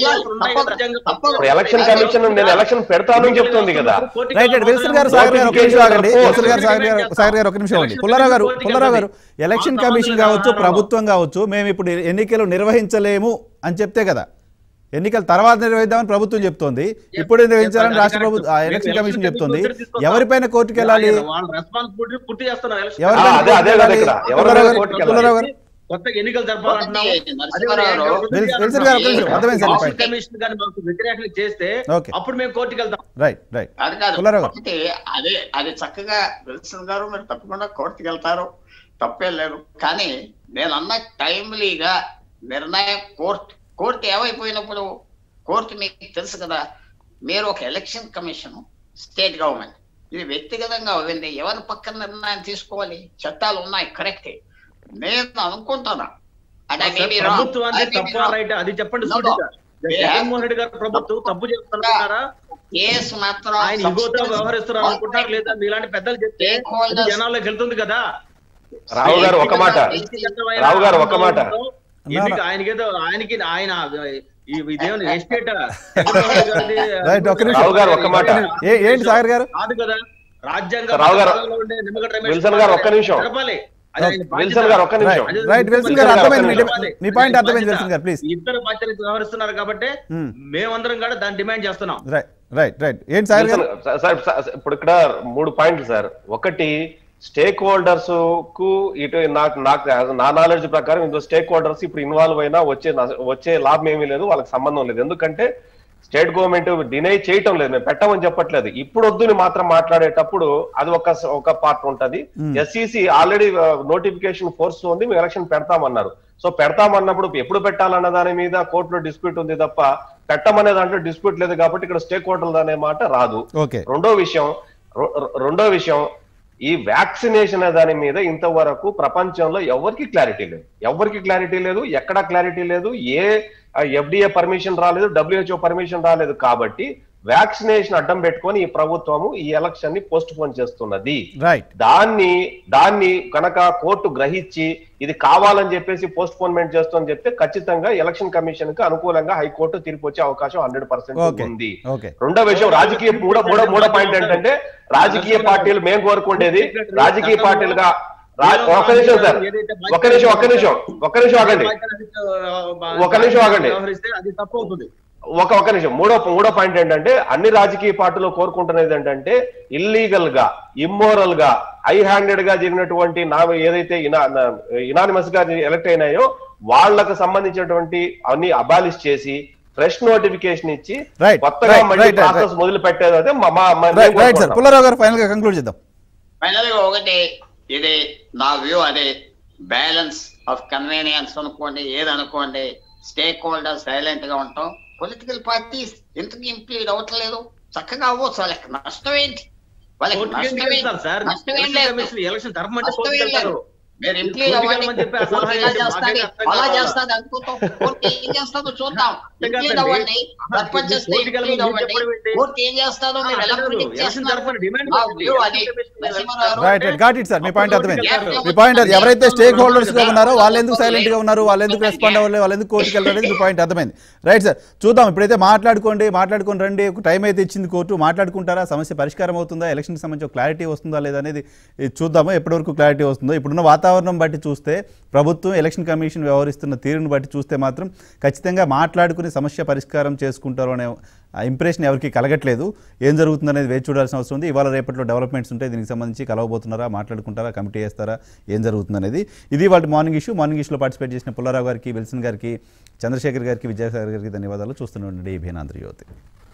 ఇప్పుడు ఎలక్షన్ కమిషన్ నేను ఎలక్షన్ పెడతానని చెప్తుంది కదా రైట్ రైట్ విల్సన్ గారు సాగర్ గారు ఒక నిమిషం ఆగండి విల్సన్ గారు సాగర్ గారు సాగర్ గారు ఒక నిమిషం అండి పుల్లారావు గారు పుల్లారావు గారు ఎలక్షన్ కమిషన్ కావచ్చు ప్రభుత్వం కావచ్చు మేము ఇప్పుడు ఎన్నికలు నిర్వహించలేము అని చెప్తే కదా ఎన్నికల తర్వాత నిర్వహిద్దామని ప్రభుత్వం చెప్తోంది ఇప్పుడు నిర్వహించాలని రాష్ట్ర ప్రభుత్వం ఎలక్షన్ కమిషన్ చెప్తోంది ఎవరిపైన కోర్టుకు వెళ్ళాలి వాళ్ళ రెస్పాన్సిబిలిటీ పూర్తి చేస్తున్నారు ఎలక్షన్ ఎవరి ఆ, పైన అదే అదే కదా ఇక్కడ ఎవరి పుల్లారావు మీద గారు, కోర్టుకి పుల్లారావు వెళ్ళాలి గారు కొత్తగా ఎన్నికలు జరపాలంటున్నాము ఒకటి నరసింహారావు విల్- విల్సన్ గారు ఒక నిమిషం అర్థమైంది సార్ ఒకటి- పాయింట్ కమిషన్ గాని మాకు వ్యతిరేకం చేస్తే ఓకే అప్పుడు మేము కోర్టుకి వెళ్తాం రైట్ రైట్ అది కాదు పుల్లారావు గారు. ఒకటి అదే అది చక్కగా విల్సన్ గారు మీరు తప్పకుండా కోర్టుకి వెళ్తారు తప్పే లేదు కానీ నేను అన్న టైమ్లీగా నిర్ణయం కోర్టు కోర్టు ఏమైపోయినప్పుడు కోర్టు మీకు తెలుసు కదా మీరు ఒక ఎలక్షన్ కమిషన్ స్టేట్ గవర్నమెంట్ ఇది వ్యక్తిగతంగా అవ్వింది ఎవరి పక్కన నిర్ణయం తీసుకోవాలి చట్టాలు ఉన్నాయి కరెక్టే నేను అనుకుంటున్నా అంటే I may be wrong. ప్రభుత్వాన్ని I may be తప్ప wrong. రైట్ అది చెప్పండి No, no. సూటిగా We have- జగన్మోహన్ రెడ్డి గారు ప్రభుత్వం తప్పు చేస్తున్నారా కేసు మాత్రం ఆయన ఇగోతో వ్యవహరిస్తున్నారు అనుకుంటారు లేదా మీలాంటి పెద్దలు చెప్తే అది జనాల్లోకి వెళ్తుంది కదా రావు గారు ఒక మాట వ్యక్తిగతమైన రావు గారు ఒక మాట. ఎందుకు ఆయనకేదో ఆయనకి ఆయన ఈ- ఇదేమన్నా ఎస్టేట్ రైట్ ఒక్క నిమిషం రావు గారు, ఒక్క మాట. ఏ- ఏంటి సాగర్ గారు కాదు కదా రాజ్యాంగ రావు గారు, పథకాలలో ఉండే నిమ్మగడ్డ రమేష్ విల్సన్ గారు, ఒక్క నిమిషం. జరపాలి. అది ఆయన బాధ్యత. విల్సన్ గారు ఒక్క నిమిషం రైట్ రైట్ విల్సన్ గారు అర్థమైంది మీ డి- మీ పాయింట్ అర్థమైంది విల్సన్ గారు ప్లీజ్ ఇద్దరు బాధ్యతలు వ్యవహరిస్తున్నారు కాబట్టి Hmm. మేమందరం కూడా దాన్ని డిమాండ్ చేస్తున్నాం రైట్ రైట్ రైట్ ఏంటి సాగర్ గారు సార్ సార్, సార్, ఇప్పుడు ఇక్కడ మూడు పాయింట్లు సార్ ఒకటి స్టేక్ హోల్డర్స్ కు ఇటు నాకు నాకు నా నాలెడ్జ్ ప్రకారం ఇందులో స్టేక్ హోల్డర్స్ ఇప్పుడు ఇన్వాల్వ్ అయినా వచ్చే నష్ట- వచ్చే లాభం ఏమీ లేదు వాళ్ళకి సంబంధం లేదు ఎందుకంటే స్టేట్ గవర్నమెంట్ డినై చేయటం లేదు మేము పెట్టమని చెప్పట్లేదు ఇప్పుడు వద్దుని మాత్రం మాట్లాడేటప్పుడు అది ఒక ఒక పార్ట్ ఉంటది ఎస్సీసీ ఆల్రెడీ నోటిఫికేషన్ ఫోర్స్ ఉంది మేము ఎలక్షన్ పెడతామన్నారు సో పెడతామన్నప్పుడు ఎప్పుడు పెట్టాలన్న దాని మీద కోర్టులో డిస్ప్యూట్ ఉంది తప్ప పెట్టమనే దాంట్లో డిస్ప్యూట్ లేదు కాబట్టి ఇక్కడ స్టేక్ హోల్డర్ అనే మాట రాదు ఓకే రెండో విషయం రొ- రొ- రెండో విషయం ఈ వ్యాక్సినేషన్ అనే దాని మీద ఇంతవరకు ప్రపంచంలో ఎవరికి క్లారిటీ లేదు ఎవరికి క్లారిటీ లేదు ఎక్కడ క్లారిటీ లేదు ఏ ఎఫ్డిఏ పర్మిషన్ రాలేదు డబ్ల్యూహెచ్ఓ పర్మిషన్ రాలేదు కాబట్టి వ్యాక్సినేషన్ అడ్డం పెట్టుకొని ఈ ప్రభుత్వము ఈ ఎలక్షన్ ని పోస్ట్ పోన్ చేస్తున్నది రైట్ దాన్ని దాన్ని కనుక కోర్టు గ్రహించి ఇది కావాలని చెప్పేసి పోస్ట్ పోన్మెంట్ చేస్తుందని చెప్తే ఖచ్చితంగా ఎలక్షన్ కమిషన్ కి అనుకూలంగా హైకోర్టు తీర్పు వచ్చే అవకాశం హండ్రెడ్ పర్సెంట్ ఓకే ఉంది ఓకే రెండో విషయం రాజకీయ మూడో మూడో మూడో పాయింట్ ఏంటంటే రాజకీయ పార్టీలు మేము కోరుకునేది రాజకీయ పార్టీలుగా రా- ఒక్క నిమిషం సార్ ఒక్క నిమిషం ఒక్క నిమిషం ఒక్క నిమిషం ఆగండి ఒక్క నిమిషం ఆగండి. వ్యవహరిస్తే అది తప్పు అవుతుంది ఒక ఒక నిమిషం మూడో మూడో పాయింట్ ఏంటంటే అన్ని రాజకీయ పార్టీలు కోరుకుంటున్నది ఏంటంటే ఇల్లీగల్ గా ఇమ్మోరల్ గా హై హ్యాండెడ్ గా జరిగినటువంటి నా ఏదైతే ఇనానిమస్ గా ఎలక్ట్ అయినాయో వాళ్ళకు సంబంధించినటువంటి అన్ని అబాలిష్ చేసి ఫ్రెష్ నోటిఫికేషన్ ఇచ్చి Right, కొత్తగా right, మళ్ళీ right, right, ప్రాసెస్ మొదలు పెట్టేది మా మా- మా- రైట్ మేము రైట్ సార్ కోరుకుంటాం. పుల్లారావు గారు ఫైనల్ గా కంక్లూడ్ చేద్దాం ఫైనల్ గా ఒకటి ఇది నా వ్యూ అదే బ్యాలెన్స్ ఆఫ్ కన్వీనియన్స్ అనుకోండి ఏది అనుకోండి స్టేక్ హోల్డర్ సైలెంట్ గా ఉంటాం పొలిటికల్ పార్టీస్ ఎందుకు ఇంప్లీడ్ అవ్వట్లేదు చక్కగా అవ్వచ్చు వాళ్ళకి నష్టం ఏంటి వాళ్ళకి కోర్టుకి ఎందుకు నష్టం ఏంటి? వెళ్తారు సార్ నష్టం ఏం ఎలక్షన్ లేదు కమిషన్ ఎలక్షన్ జరపమంటే నష్టం కోర్టుకి ఏం లేదు. వెళ్తారు మీరు ఇంప్లీడ్ కోర్టుకి అవ్వండి వెళ్ళమని చెప్పి ఆ సలహా కోర్టు ఇలా ఏంటి? చేస్తాది మాకేం అర్థం అలా కావాలా? చేస్తాది అనుకుంటాం కోర్టు ఏం చేస్తుందో చూద్దాం ఇంప్లీడ్ కాదండి. అవ్వండి ఆహా, సర్పంచ్ చేస్తే కోర్టుకి వెళ్ళమని ఇంప్లీడ్ అవ్వండి చెప్పడం ఏంటి? కోర్టు ఏం చేస్తాదో మీరు ఎలా ప్రిడిక్ట్ ఎలక్షన్ చేస్తున్నారు జరపని డిమాండ్ మా పెట్టండి. వ్యూ అది election commission Narasimharao right right got it sir మీ పాయింట్ అర్థమైంది Yeah. మీ పాయింట్ అది ఎవరైతే స్టేక్ హోల్డర్స్ గా ఉన్నారో వాళ్ళు ఎందుకు సైలెంట్ గా ఉన్నారు వాళ్ళు ఎందుకు రెస్పాండ్ అవ్వలేదు వాళ్ళు ఎందుకు కోర్టుకి వెళ్ళలేదు మీ పాయింట్ అర్థమైంది రైట్ సార్ చూద్దాం ఇప్పుడైతే మాట్లాడుకోండి మాట్లాడుకొని రండి ఒక టైం అయితే ఇచ్చింది కోర్టు మాట్లాడుకుంటారా సమస్య పరిష్కారం అవుతుందా ఎలక్షన్కి సంబంధించి క్లారిటీ వస్తుందా లేదా అనేది ఇది చూద్దాము ఎప్పటివరకు క్లారిటీ వస్తుందో ఇప్పుడున్న వాతావరణం బట్టి చూస్తే ప్రభుత్వం ఎలక్షన్ కమిషన్ వ్యవహరిస్తున్న తీరును బట్టి చూస్తే మాత్రం ఖచ్చితంగా మాట్లాడుకుని సమస్య పరిష్కారం చేసుకుంటారు అనే ఇంప్రెషన్ ఎవరికి కలగట్లేదు ఏం జరుగుతుందనేది వేచి చూడాల్సిన అవసరం ఉంది ఇవాళ రేపట్లో డెవలప్మెంట్స్ ఉంటాయి దీనికి సంబంధించి కలవబోతున్నారా మాట్లాడుకుంటారా కమిటీ చేస్తారా ఏం జరుగుతుందనేది ఇది వాళ్ళ మార్నింగ్ ఇష్యూ మార్నింగ్ ఇష్యూలో పార్టిసిపేట్ చేసిన పుల్లారావు గారికి విల్సన్ గారికి చంద్రశేఖర్ గారికి విద్యాసాగర్ గారికి ధన్యవాదాలు చూస్తూనే ఉండండి ఈ భీనాంధ్ర యువతి